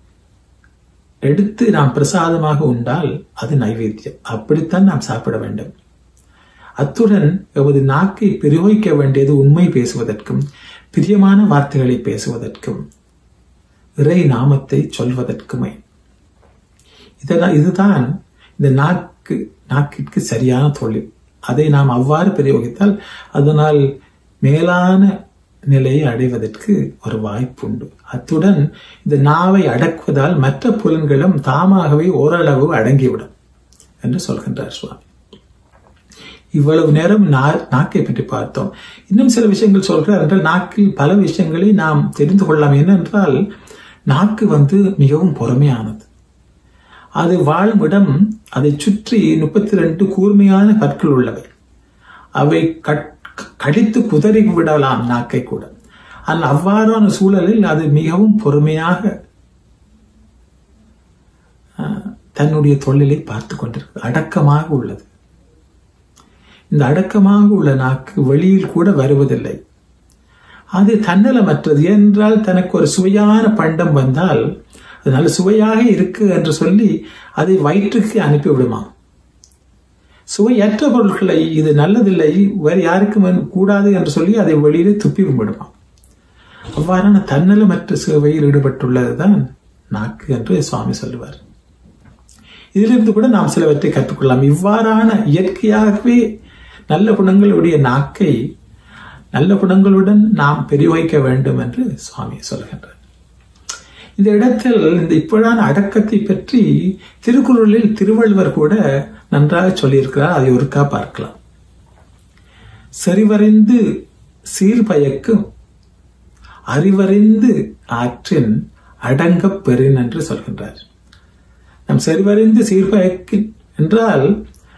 எடுத்து நாம் பிரசாதமாக உண்டால் அது நைவேத்தியம் அப்படித்தான் நாம் சாப்பிட வேண்டும் அத்துடன் எமது நாக்கை பிரயோகிக்க வேண்டியது உண்மை பேசுவதற்கும் பிரியமான வார்த்தைகளை பேசுவதற்கும் இறை நாமத்தை சொல்வதற்குமே இதெல்லாம் இதுதான் இந்த நாக்கு நாக்கிற்கு சரியான தொழில் அதை நாம் அவ்வாறு பிரயோகித்தால் அதனால் மேலான நிலையை அடைவதற்கு ஒரு வாய்ப்பு உண்டு அத்துடன் இந்த நாவை அடக்குவதால் மற்ற புலன்களும் தாமாகவே ஓரளவு அடங்கிவிடும் என்று சொல்கின்றார் சுவாமி இவ்வளவு நேரம் நாக்கை பற்றி பார்த்தோம் இன்னும் சில விஷயங்கள் சொல்கிறார் என்றால் நாக்கில் பல விஷயங்களை நாம் தெரிந்து கொள்ளலாம் என்னென்றால் நாக்கு வந்து மிகவும் பொறுமையானது அது வாழும் இடம் அதை சுற்றி முப்பத்தி ரெண்டு கூர்மையான கற்கள் உள்ளவை அவை கடித்து குதறி விடலாம் நாக்கை கூட ஆனால் அவ்வாறான சூழலில் அது மிகவும் பொறுமையாக தன்னுடைய தொழிலை பார்த்து கொண்டிருக்கு அடக்கமாக உள்ளது இந்த அடக்கமாக உள்ள நாக்கு வெளியில் கூட வருவதில்லை அது தன்னலமற்றது என்றால் தனக்கு ஒரு சுவையான பண்டம் வந்தால் அது நல்ல சுவையாக இருக்கு என்று சொல்லி அதை வயிற்றுக்கு அனுப்பிவிடுமா சுவையற்ற பொருட்களை இது நல்லதில்லை வேறு யாருக்கும் கூடாது என்று சொல்லி அதை வெளியிலே துப்பி விடுமா அவ்வாறான தன்னலமற்ற சேவையில் ஈடுபட்டுள்ளதுதான் நாக்கு என்று சுவாமி சொல்லுவார் இதிலிருந்து கூட நாம் சிலவற்றை கற்றுக்கொள்ளலாம் இவ்வாறான இயற்கையாகவே நல்ல குணங்களுடைய நாக்கை நல்ல குணங்களுடன் நாம் பெரிவைக்க வேண்டும் என்று சுவாமி சொல்கின்றார் இந்த இடத்தில் இந்த இப்படான அடக்கத்தை பற்றி திருக்குறளில் திருவள்ளுவர் கூட நன்றாக சொல்லியிருக்கிறார் அதை ஒருக்கா பார்க்கலாம் சரிவறிந்து சீர்பயக்கும் அறிவறிந்து ஆற்றின் அடங்கப் பெறின் என்று சொல்கின்றார் நம் சரிவறிந்து சீர்பயக்கின் என்றால்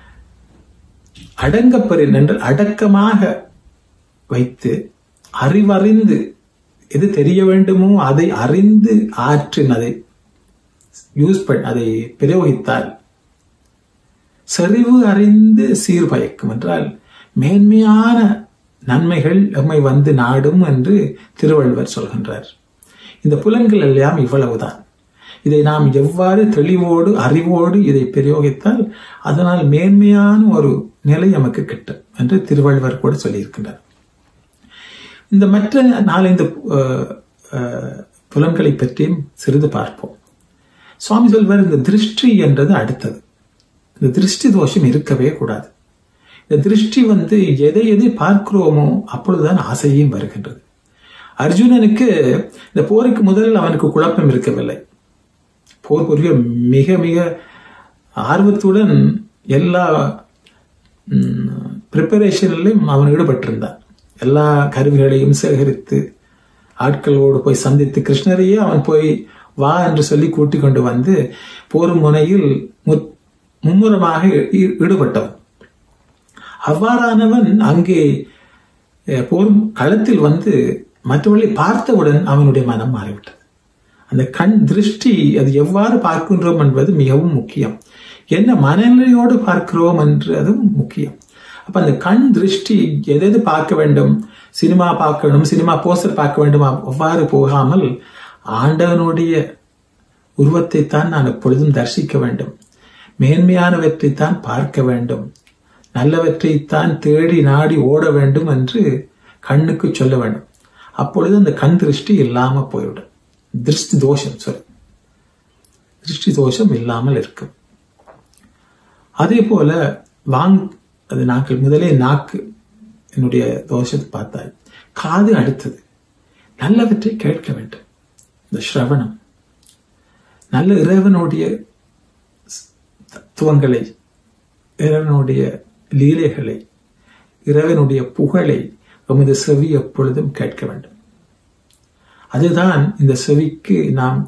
அடங்கப்பெறின் என்றால் அடக்கமாக வைத்து அறிவறிந்து எது தெரிய வேண்டுமோ அதை அறிந்து ஆற்றின் அதை யூஸ் பண்ண அதை பிரயோகித்தால் செறிவு அறிந்து சீர்பயக்கும் என்றால் மேன்மையான நன்மைகள் எம்மை வந்து நாடும் என்று திருவள்ளுவர் சொல்கின்றார் இந்த புலன்கள் எல்லாம் இவ்வளவுதான் இதை நாம் எவ்வாறு தெளிவோடு அறிவோடு இதை பிரயோகித்தால் அதனால் மேன்மையான ஒரு நிலை நமக்கு கிட்டும் என்று திருவள்ளுவர் கூட சொல்லியிருக்கின்றார் இந்த மற்ற நாலந்து புலன்களை பற்றியும் சிறிது பார்ப்போம் சுவாமி சொல்வார் இந்த திருஷ்டி என்றது அடுத்தது இந்த திருஷ்டி தோஷம் இருக்கவே கூடாது இந்த திருஷ்டி வந்து எதை எதை பார்க்கிறோமோ அப்பொழுதுதான் ஆசையும் வருகின்றது அர்ஜுனனுக்கு இந்த போருக்கு முதலில் அவனுக்கு குழப்பம் இருக்கவில்லை போர் புரிய மிக மிக ஆர்வத்துடன் எல்லா ப்ரிப்பரேஷன்லையும் அவன் ஈடுபட்டிருந்தான் எல்லா கருவிகளையும் சேகரித்து ஆட்களோடு போய் சந்தித்து கிருஷ்ணரையே அவன் போய் வா என்று சொல்லி கூட்டிக் கொண்டு வந்து போர் முனையில் மும்முரமாக ஈடுபட்டவன் அவ்வாறானவன் அங்கே போர் களத்தில் வந்து மற்றவர்களை பார்த்தவுடன் அவனுடைய மனம் மாறிவிட்டது அந்த கண் திருஷ்டி அது எவ்வாறு பார்க்கின்றோம் என்பது மிகவும் முக்கியம் என்ன மனநிலையோடு பார்க்கிறோம் என்று அதுவும் முக்கியம் அப்ப அந்த கண் திருஷ்டி எது பார்க்க வேண்டும் சினிமா பார்க்க வேண்டும் சினிமா போஸ்டர் பார்க்க வேண்டும் அவ்வாறு போகாமல் ஆண்டவனுடைய உருவத்தை தான் நான் எப்பொழுதும் தரிசிக்க வேண்டும் மேன்மையானவற்றைத்தான் பார்க்க வேண்டும் நல்லவற்றைத்தான் தேடி நாடி ஓட வேண்டும் என்று கண்ணுக்கு சொல்ல வேண்டும் அப்பொழுது அந்த கண் திருஷ்டி இல்லாம போய்விடும் திருஷ்டி தோஷம் சாரி திருஷ்டி தோஷம் இல்லாமல் இருக்கும் அதே போல வாங் அது நாக்கள் முதலே நாக்கு என்னுடைய தோஷத்தை பார்த்தால் காது அடுத்தது நல்லவற்றை கேட்க வேண்டும் இந்த ஸ்ரவணம் நல்ல இறைவனுடைய தத்துவங்களை இறைவனுடைய லீலைகளை இறைவனுடைய புகழை எமது செவி எப்பொழுதும் கேட்க வேண்டும் அதுதான் இந்த செவிக்கு நாம்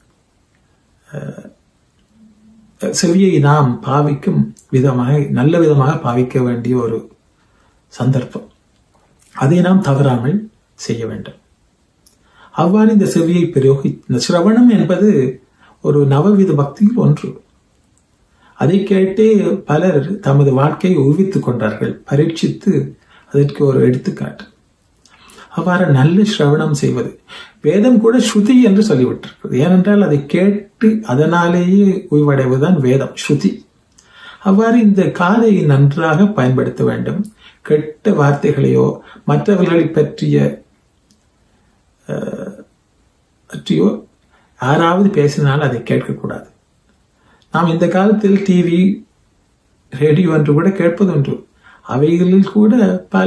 செவியை நாம் பாவிக்கும் விதமாக நல்ல விதமாக பாவிக்க வேண்டிய ஒரு சந்தர்ப்பம் அதை நாம் தவறாமல் செய்ய வேண்டும் அவ்வாறு இந்த செவியை பிரயோகி இந்த சிரவணம் என்பது ஒரு நவவித பக்தியில் ஒன்று அதை கேட்டே பலர் தமது வாழ்க்கையை ஊவித்துக் கொண்டார்கள் பரீட்சித்து அதற்கு ஒரு எடுத்துக்காட்டு அவ்வாறு நல்ல சிரவணம் செய்வது வேதம் கூட ஸ்ருதி என்று சொல்லிவிட்டிருக்கிறது ஏனென்றால் அதை கேட்டு அதனாலேயே உய்வடைவதுதான் வேதம் ஸ்ருதி அவ்வாறு இந்த காதை நன்றாக பயன்படுத்த வேண்டும் கெட்ட வார்த்தைகளையோ மற்றவர்களை பற்றிய பற்றியோ யாராவது பேசினால் அதை கேட்கக்கூடாது நாம் இந்த காலத்தில் டிவி ரேடியோ என்று கூட கேட்பதுண்டு அவைகளில் கூட பல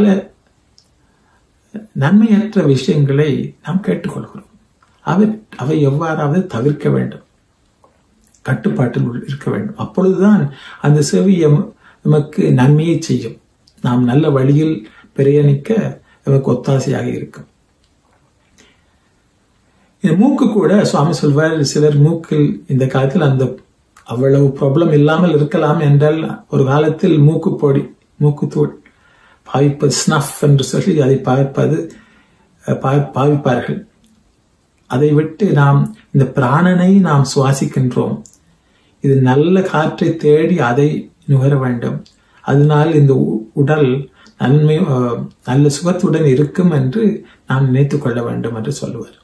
நன்மையற்ற விஷயங்களை நாம் கேட்டுக்கொள்கிறோம் அவை அவை எவ்வாறாவது தவிர்க்க வேண்டும் கட்டுப்பாட்டில் இருக்க வேண்டும் அப்பொழுதுதான் அந்த செவி நமக்கு நன்மையை செய்யும் நாம் நல்ல வழியில் பிரயாணிக்க நமக்கு ஒத்தாசையாக இருக்கும் மூக்கு கூட சுவாமி சொல்வார் சிலர் மூக்கில் இந்த காலத்தில் அந்த அவ்வளவு ப்ராப்ளம் இல்லாமல் இருக்கலாம் என்றால் ஒரு காலத்தில் மூக்கு பொடி மூக்குத்தூள் பாவிப்பது ஸ்னஃப் என்று சொல்லி அதை பார்ப்பது பாவிப்பார்கள் அதை விட்டு நாம் இந்த பிராணனை நாம் சுவாசிக்கின்றோம் இது நல்ல காற்றை தேடி அதை நுகர வேண்டும் அதனால் இந்த உடல் நன்மை நல்ல சுகத்துடன் இருக்கும் என்று நாம் நினைத்துக் கொள்ள வேண்டும் என்று சொல்லுவார்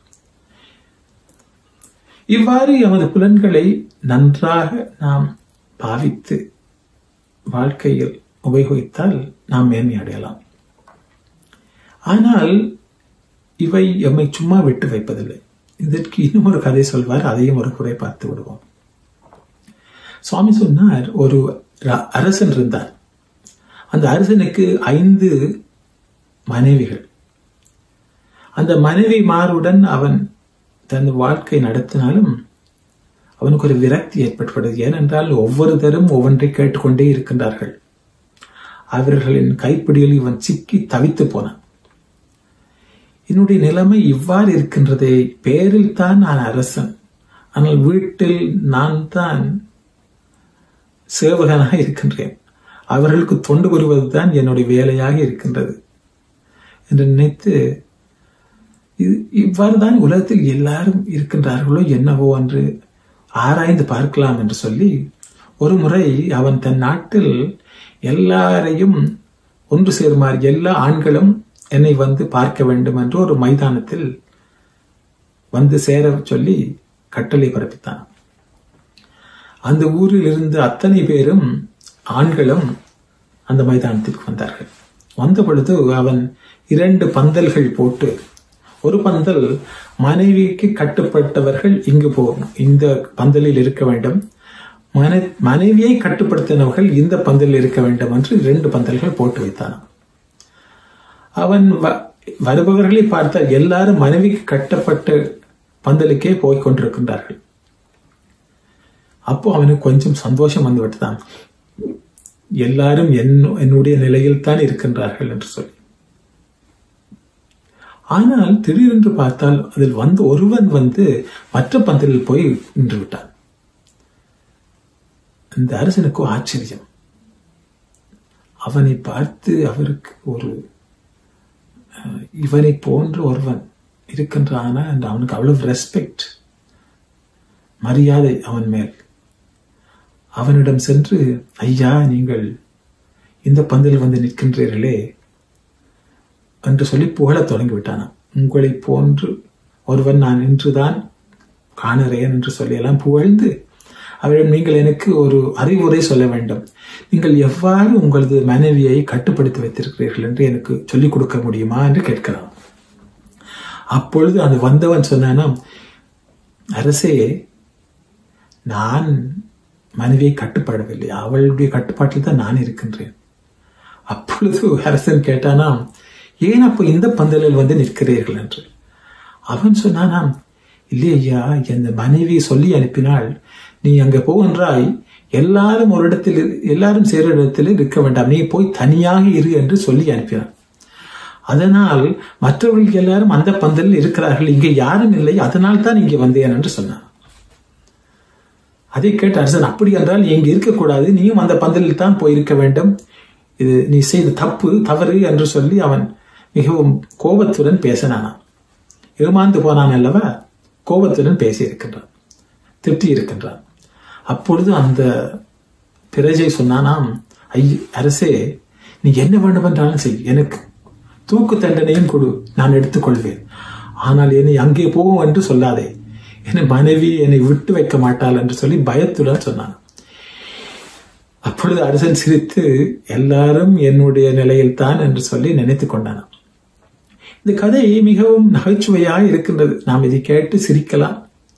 இவ்வாறு எமது புலன்களை நன்றாக நாம் பாவித்து வாழ்க்கையில் உபயோகித்தால் நாம் மேன்மை அடையலாம் ஆனால் இவை எம்மை சும்மா விட்டு வைப்பதில்லை இதற்கு இன்னும் ஒரு கதை சொல்வார் அதையும் ஒரு குறை பார்த்து விடுவோம் சுவாமி சொன்னார் ஒரு அரசன் இருந்தார் அந்த அரசனுக்கு ஐந்து மனைவிகள் அந்த மனைவி மாறுடன் அவன் தன் வாழ்க்கை நடத்தினாலும் அவனுக்கு ஒரு விரக்தி ஏற்பட்டுவிடுது ஏனென்றால் ஒவ்வொரு தரும் ஒவ்வொன்றை கேட்டுக்கொண்டே இருக்கின்றார்கள் அவர்களின் கைப்பிடியில் இவன் சிக்கி தவித்து போனான் என்னுடைய நிலைமை இவ்வாறு இருக்கின்றதே பேரில் தான் நான் அரசன் ஆனால் வீட்டில் நான் தான் சேவகனாக இருக்கின்றேன் அவர்களுக்கு தொண்டு வருவதுதான் என்னுடைய வேலையாக இருக்கின்றது என்று நினைத்து இது இவ்வாறு தான் உலகத்தில் எல்லாரும் இருக்கின்றார்களோ என்னவோ என்று ஆராய்ந்து பார்க்கலாம் என்று சொல்லி ஒரு முறை அவன் தன் நாட்டில் எல்லாரையும் ஒன்று சேருமாறு எல்லா ஆண்களும் என்னை வந்து பார்க்க வேண்டும் என்று ஒரு மைதானத்தில் வந்து சேர சொல்லி கட்டளை பிறப்பித்தான் அந்த ஊரில் இருந்து அத்தனை பேரும் ஆண்களும் அந்த மைதானத்திற்கு வந்தார்கள் வந்த பொழுது அவன் இரண்டு பந்தல்கள் போட்டு ஒரு பந்தல் மனைவிக்கு கட்டுப்பட்டவர்கள் இங்கு போகணும் இந்த பந்தலில் இருக்க வேண்டும் மனை மனைவியை கட்டுப்படுத்தினவர்கள் இந்த பந்தலில் இருக்க வேண்டும் என்று இரண்டு பந்தல்கள் போட்டு வைத்தான் அவன் வருபவர்களை பார்த்தால் எல்லாரும் மனைவிக்கு கட்டப்பட்ட பந்தலுக்கே போய் கொண்டிருக்கின்றார்கள் அப்போ அவனுக்கு கொஞ்சம் சந்தோஷம் வந்து விட்டுதான் எல்லாரும் என்னுடைய நிலையில் தான் இருக்கின்றார்கள் என்று சொல்லி ஆனால் திடீரென்று பார்த்தால் அதில் வந்து ஒருவன் வந்து மற்ற பந்தலில் போய் நின்று விட்டான் அந்த அரசனுக்கு ஆச்சரியம் அவனை பார்த்து அவருக்கு ஒரு அஹ், இவனை போன்ற ஒருவன் இருக்கின்றானா என்று அவனுக்கு அவ்வளவு ரெஸ்பெக்ட் மரியாதை அவன் மேல் அவனிடம் சென்று ஐயா நீங்கள் இந்த பந்தில் வந்து நிற்கின்றீர்களே என்று சொல்லி புகழத் தொடங்கி விட்டானாம் உங்களை போன்று ஒருவன் நான் இன்றுதான் காணுறேன் என்று சொல்லி எல்லாம் புகழ்ந்து அவரிடம் நீங்கள் எனக்கு ஒரு அறிவுரை சொல்ல வேண்டும் நீங்கள் எவ்வாறு உங்களது மனைவியை கட்டுப்படுத்தி வைத்திருக்கிறீர்கள் என்று எனக்கு சொல்லிக் கொடுக்க முடியுமா என்று கேட்கிறான் அப்பொழுது அந்த வந்தவன் சொன்னானாம் அரசே நான் மனைவியை கட்டுப்படவில்லை அவளுடைய கட்டுப்பாட்டில் தான் நான் இருக்கின்றேன் அப்பொழுது அரசன் கேட்டானாம் ஏன் அப்போ இந்த பந்தலில் வந்து நிற்கிறீர்கள் என்று அவன் சொன்னானாம் இல்லை ஐயா என் மனைவி சொல்லி அனுப்பினால் நீ அங்க போகின்றாய் எல்லாரும் ஒரு இடத்தில் இரு- எல்லாரும் சேர இடத்தில் இருக்க வேண்டாம் நீ போய் தனியாக இரு என்று சொல்லி அனுப்பினான் அதனால் மற்றவர்கள் எல்லாரும் அந்த பந்தலில் இருக்கிறார்கள் இங்கே யாரும் இல்லை அதனால் தான் இங்கே வந்தேன் என்று சொன்னான் அதை கேட்ட அரசன் அப்படி என்றால் நீ இங்கு இருக்கக்கூடாது நீயும் அந்த பந்தலில் தான் போயிருக்க வேண்டும் இது நீ செய்த தப்பு தவறு என்று சொல்லி அவன் மிகவும் கோபத்துடன் பேசினானாம் ஏமாந்து போனான் அல்லவா கோபத்துடன் பேசி இருக்கின்றான் திட்டி இருக்கின்றான் அப்பொழுது அந்த பிரஜை சொன்னானாம் ஐ அரசே நீ என்ன வேண்டுமென்றாலும் செய் எனக்கு தூக்கு தண்டனையும் கொடு நான் எடுத்துக்கொள்வேன் ஆனால் என்னை அங்கே போவோம் என்று சொல்லாதே என் மனைவி என்னை விட்டு வைக்க மாட்டாள் என்று சொல்லி பயத்துடன் சொன்னான் அப்பொழுது அரசன் சிரித்து எல்லாரும் என்னுடைய நிலையில்தான் என்று சொல்லி நினைத்துக் கொண்டானாம் இந்த கதை மிகவும் நகைச்சுவையாக இருக்கின்றது நாம் இதை கேட்டு சிரிக்கலாம்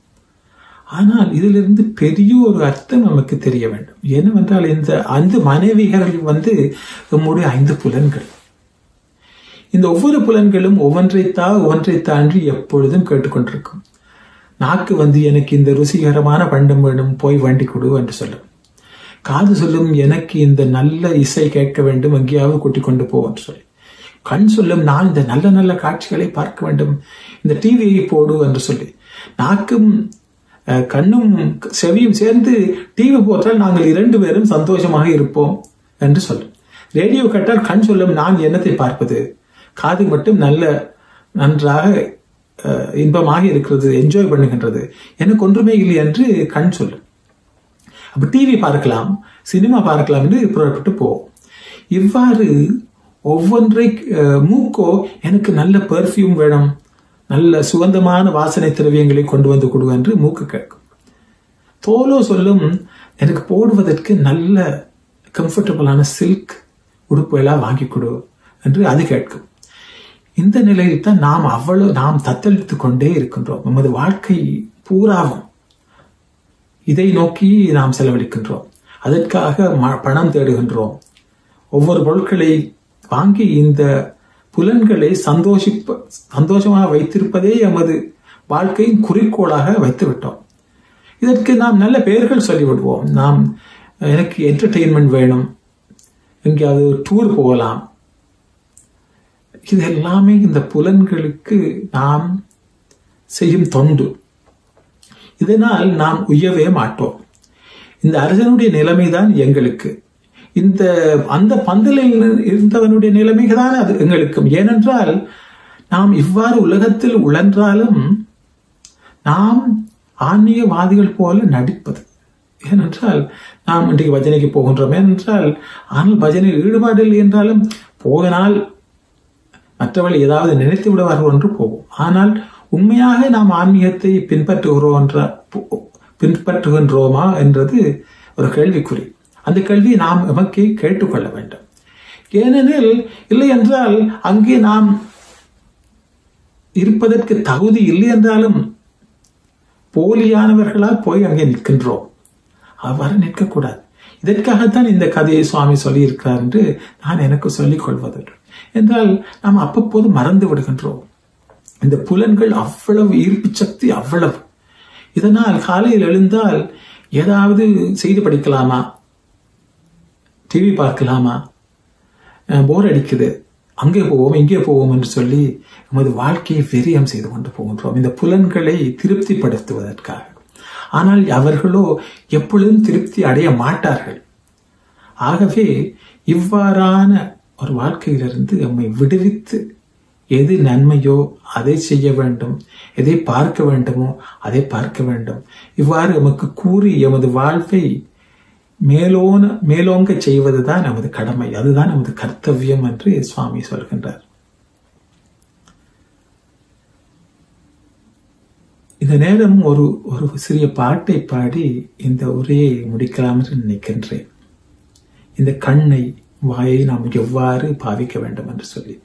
ஆனால் இதிலிருந்து பெரிய ஒரு அர்த்தம் நமக்கு தெரிய வேண்டும் என்னவென்றால் இந்த ஐந்து மனைவிகள் வந்து நம்முடைய ஐந்து புலன்கள் இந்த ஒவ்வொரு புலன்களும் ஒவ்வொன்றைத்தா ஒவ்வொன்றை தாண்டி எப்பொழுதும் கேட்டுக்கொண்டிருக்கும் நாக்கு வந்து எனக்கு இந்த ருசிகரமான பண்டம் வேணும் போய் வண்டி கொடு என்று சொல்லும் காது சொல்லும் எனக்கு இந்த நல்ல இசை கேட்க வேண்டும் எங்கேயாவது கூட்டிக் கொண்டு போ என்று சொல்லி கண் சொல்லும் நான் இந்த நல்ல நல்ல காட்சிகளை பார்க்க வேண்டும் இந்த டிவியை போடு என்று சொல்லி நாக்கும் அஹ், கண்ணும் செவியும் சேர்ந்து டிவி போட்டால் நாங்கள் இரண்டு பேரும் சந்தோஷமாக இருப்போம் என்று சொல்லும் ரேடியோ கேட்டால் கண் சொல்லும் நான் என்னத்தை பார்ப்பது காது மட்டும் நல்ல நன்றாக அஹ், இன்பமாக இருக்கிறது என்ஜாய் பண்ணுகின்றது எனக்கு ஒன்றுமே இல்லை என்று கண் சொல்லும் அப்ப டிவி பார்க்கலாம் சினிமா பார்க்கலாம் என்று புறப்பட்டு போவோம் இவ்வாறு ஒவ்வொன்றை அஹ், மூக்கோ எனக்கு நல்ல பெர்ஃப்யூம் வேணும் நல்ல சுகந்தமான வாசனை திரவியங்களை கொண்டு வந்து கொடு என்று மூக்கு கேட்கும் தோலோ சொல்லும் எனக்கு போடுவதற்கு நல்ல கம்ஃபர்டபுளான சில்க் உடுப்புகளாக வாங்கி கொடு என்று அது கேட்கும் இந்த நிலையில் தான் நாம் அவ்வளவு நாம் தத்தளித்துக் கொண்டே இருக்கின்றோம் நமது வாழ்க்கை பூராவும் இதை நோக்கி நாம் செலவழிக்கின்றோம் அதற்காக ம- பணம் தேடுகின்றோம் ஒவ்வொரு பொருட்களை வாங்கி இந்த புலன்களை சந்தோஷிப்ப சந்தோஷமாக வைத்திருப்பதே எமது வாழ்க்கையின் குறிக்கோளாக வைத்து விட்டோம் இதற்கு நாம் நல்ல பெயர்கள் சொல்லிவிடுவோம் நாம் எனக்கு என்டர்டெயின்மெண்ட் வேணும் எங்கேயாவது டூர் போகலாம் இது எல்லாமே இந்த புலன்களுக்கு நாம் செய்யும் தொண்டு இதனால் நாம் உய்யவே மாட்டோம் இந்த அரசனுடைய நிலைமைதான் எங்களுக்கு இந்த அந்த பந்தலில் இருந்தவனுடைய நிலைமை தான் அது எங்களுக்கும் ஏனென்றால் நாம் இவ்வாறு உலகத்தில் உழன்றாலும் நாம் ஆன்மீகவாதிகள் போல நடிப்பது ஏனென்றால் நாம் இன்றைக்கு பஜனைக்கு போகின்றோம் ஏனென்றால் ஆனால் பஜனையில் ஈடுபாடு இல்லை என்றாலும் போகினால் மற்றவர்கள் ஏதாவது நினைத்து விடுவார்கள் என்று போவோம் ஆனால் உண்மையாக நாம் ஆன்மீகத்தை பின்பற்றுகிறோம் என்ற பின்பற்றுகின்றோமா என்றது ஒரு கேள்விக்குறி அந்த கேள்வியை நாம் எமக்கே கேட்டுக்கொள்ள வேண்டும் ஏனெனில் இல்லை என்றால் அங்கே நாம் இருப்பதற்கு தகுதி இல்லை என்றாலும் போலியானவர்களால் போய் அங்கே நிற்கின்றோம் அவ்வாறு நிற்கக்கூடாது இதற்காகத்தான் இந்த கதையை சுவாமி சொல்லியிருக்கிறார் என்று நான் எனக்கு சொல்லிக் கொள்வதுண்டு என்றால் நாம் அப்பப்போது மறந்து விடுகின்றோம் இந்த புலன்கள் அவ்வளவு ஈர்ப்பு சக்தி அவ்வளவு இதனால் காலையில் எழுந்தால் ஏதாவது செய்து படிக்கலாமா டிவி பார்க்கலாமா போர் அடிக்குது அங்கே போவோம் இங்கே போவோம் என்று சொல்லி நமது வாழ்க்கையை விரயம் செய்து கொண்டு போகின்றோம் இந்த புலன்களை திருப்திப்படுத்துவதற்காக ஆனால் அவர்களோ எப்பொழுதும் திருப்தி அடைய மாட்டார்கள் ஆகவே இவ்வாறான ஒரு வாழ்க்கையிலிருந்து நம்மை விடுவித்து எது நன்மையோ அதை செய்ய வேண்டும் எதை பார்க்க வேண்டுமோ அதை பார்க்க வேண்டும் இவ்வாறு நமக்கு கூறி எமது வாழ்வை மேலோன மேலோங்க செய்வதுதான் நமது கடமை அதுதான் நமது கர்த்தவியம் என்று சுவாமி சொல்கின்றார் இந்த நேரம் ஒரு ஒரு சிறிய பாட்டை பாடி இந்த உரையை முடிக்கலாம் என்று நினைக்கின்றேன் இந்த கண்ணை வாயை நாம் எவ்வாறு பாவிக்க வேண்டும் என்று சொல்லி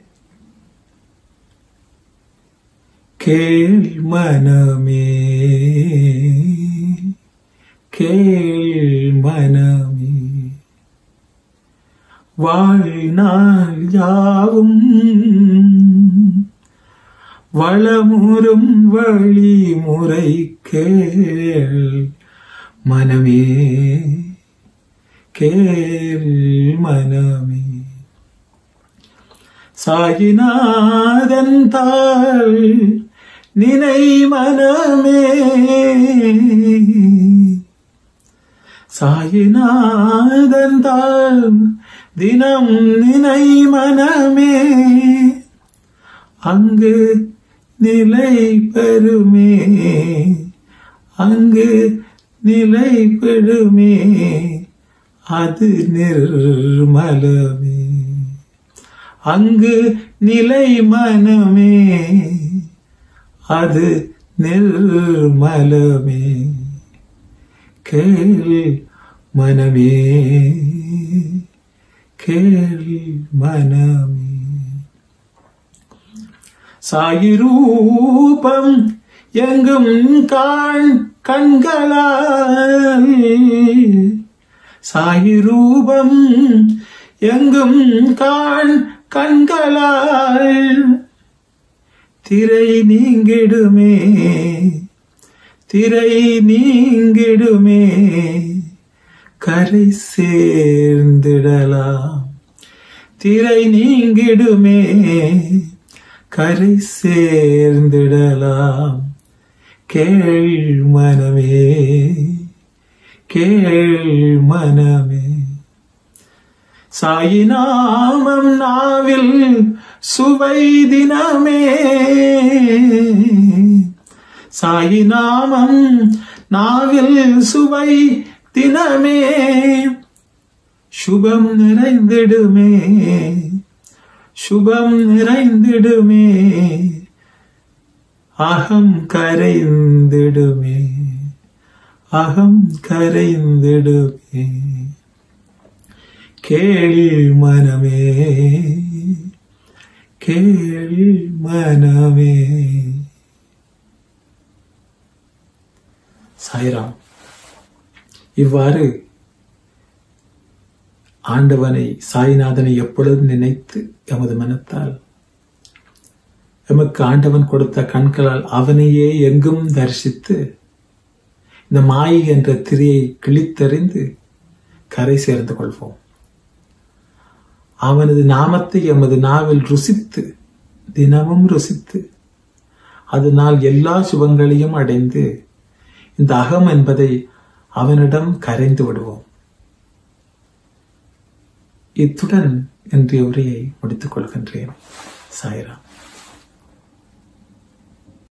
கேள் மனமே கேள் மனமே வாழ்நாள் யாவும் வளமுறும் வழிமுறை கேள் மனமே கேள் மனமே சாயிநாதன் தாள் நினை மனமே சாயிநாதன் தாள் தினம் நினை மனமே அங்கு நிலை பெறுமே அங்கு நிலை பெறுமே அது நிர்மலமே அங்கு நிலை மனமே அது நிர்மலமே கேள் மனமே கேள் மனமே சாயிரூபம் எங்கும் காண் கண்களால் சாயிரூபம் எங்கும் காண் கண்களால் திரை நீங்கிடுமே திரை நீங்கிடுமே கரை சேர்ந்திடலாம் திரை நீங்கிடுமே கரை சேர்ந்திடலாம் கேள் மனமே கேள் மனமே சாயிநாமம் நாவில் சுவை தினமே சாயிநாமம் நாவில் சுவை தினமே சுபம் நிறைந்திடுமே சுபம் நிறைந்திடுமே அகம் கரைந்திடுமே அகம் கரைந்திடுமே கேள் மனமே கேள் மனமே சாய்ராம் இவ்வாறு ஆண்டவனை சாய்நாதனை எப்பொழுதும் நினைத்து எமது மனத்தால் எமக்கு ஆண்டவன் கொடுத்த கண்களால் அவனையே எங்கும் தரிசித்து இந்த மாயை என்ற திரையை கிழித்தறிந்து கரை சேர்ந்து கொள்வோம் அவனது நாமத்தை எமது நாவில் ருசித்து தினமும் ருசித்து அதனால் எல்லா சுபங்களையும் அடைந்து இந்த அகம் என்பதை அவனிடம் கரைந்து விடுவோம் இத்துடன் இன்றைய உரையை முடித்துக் கொள்கின்றேன் சாய்ராம்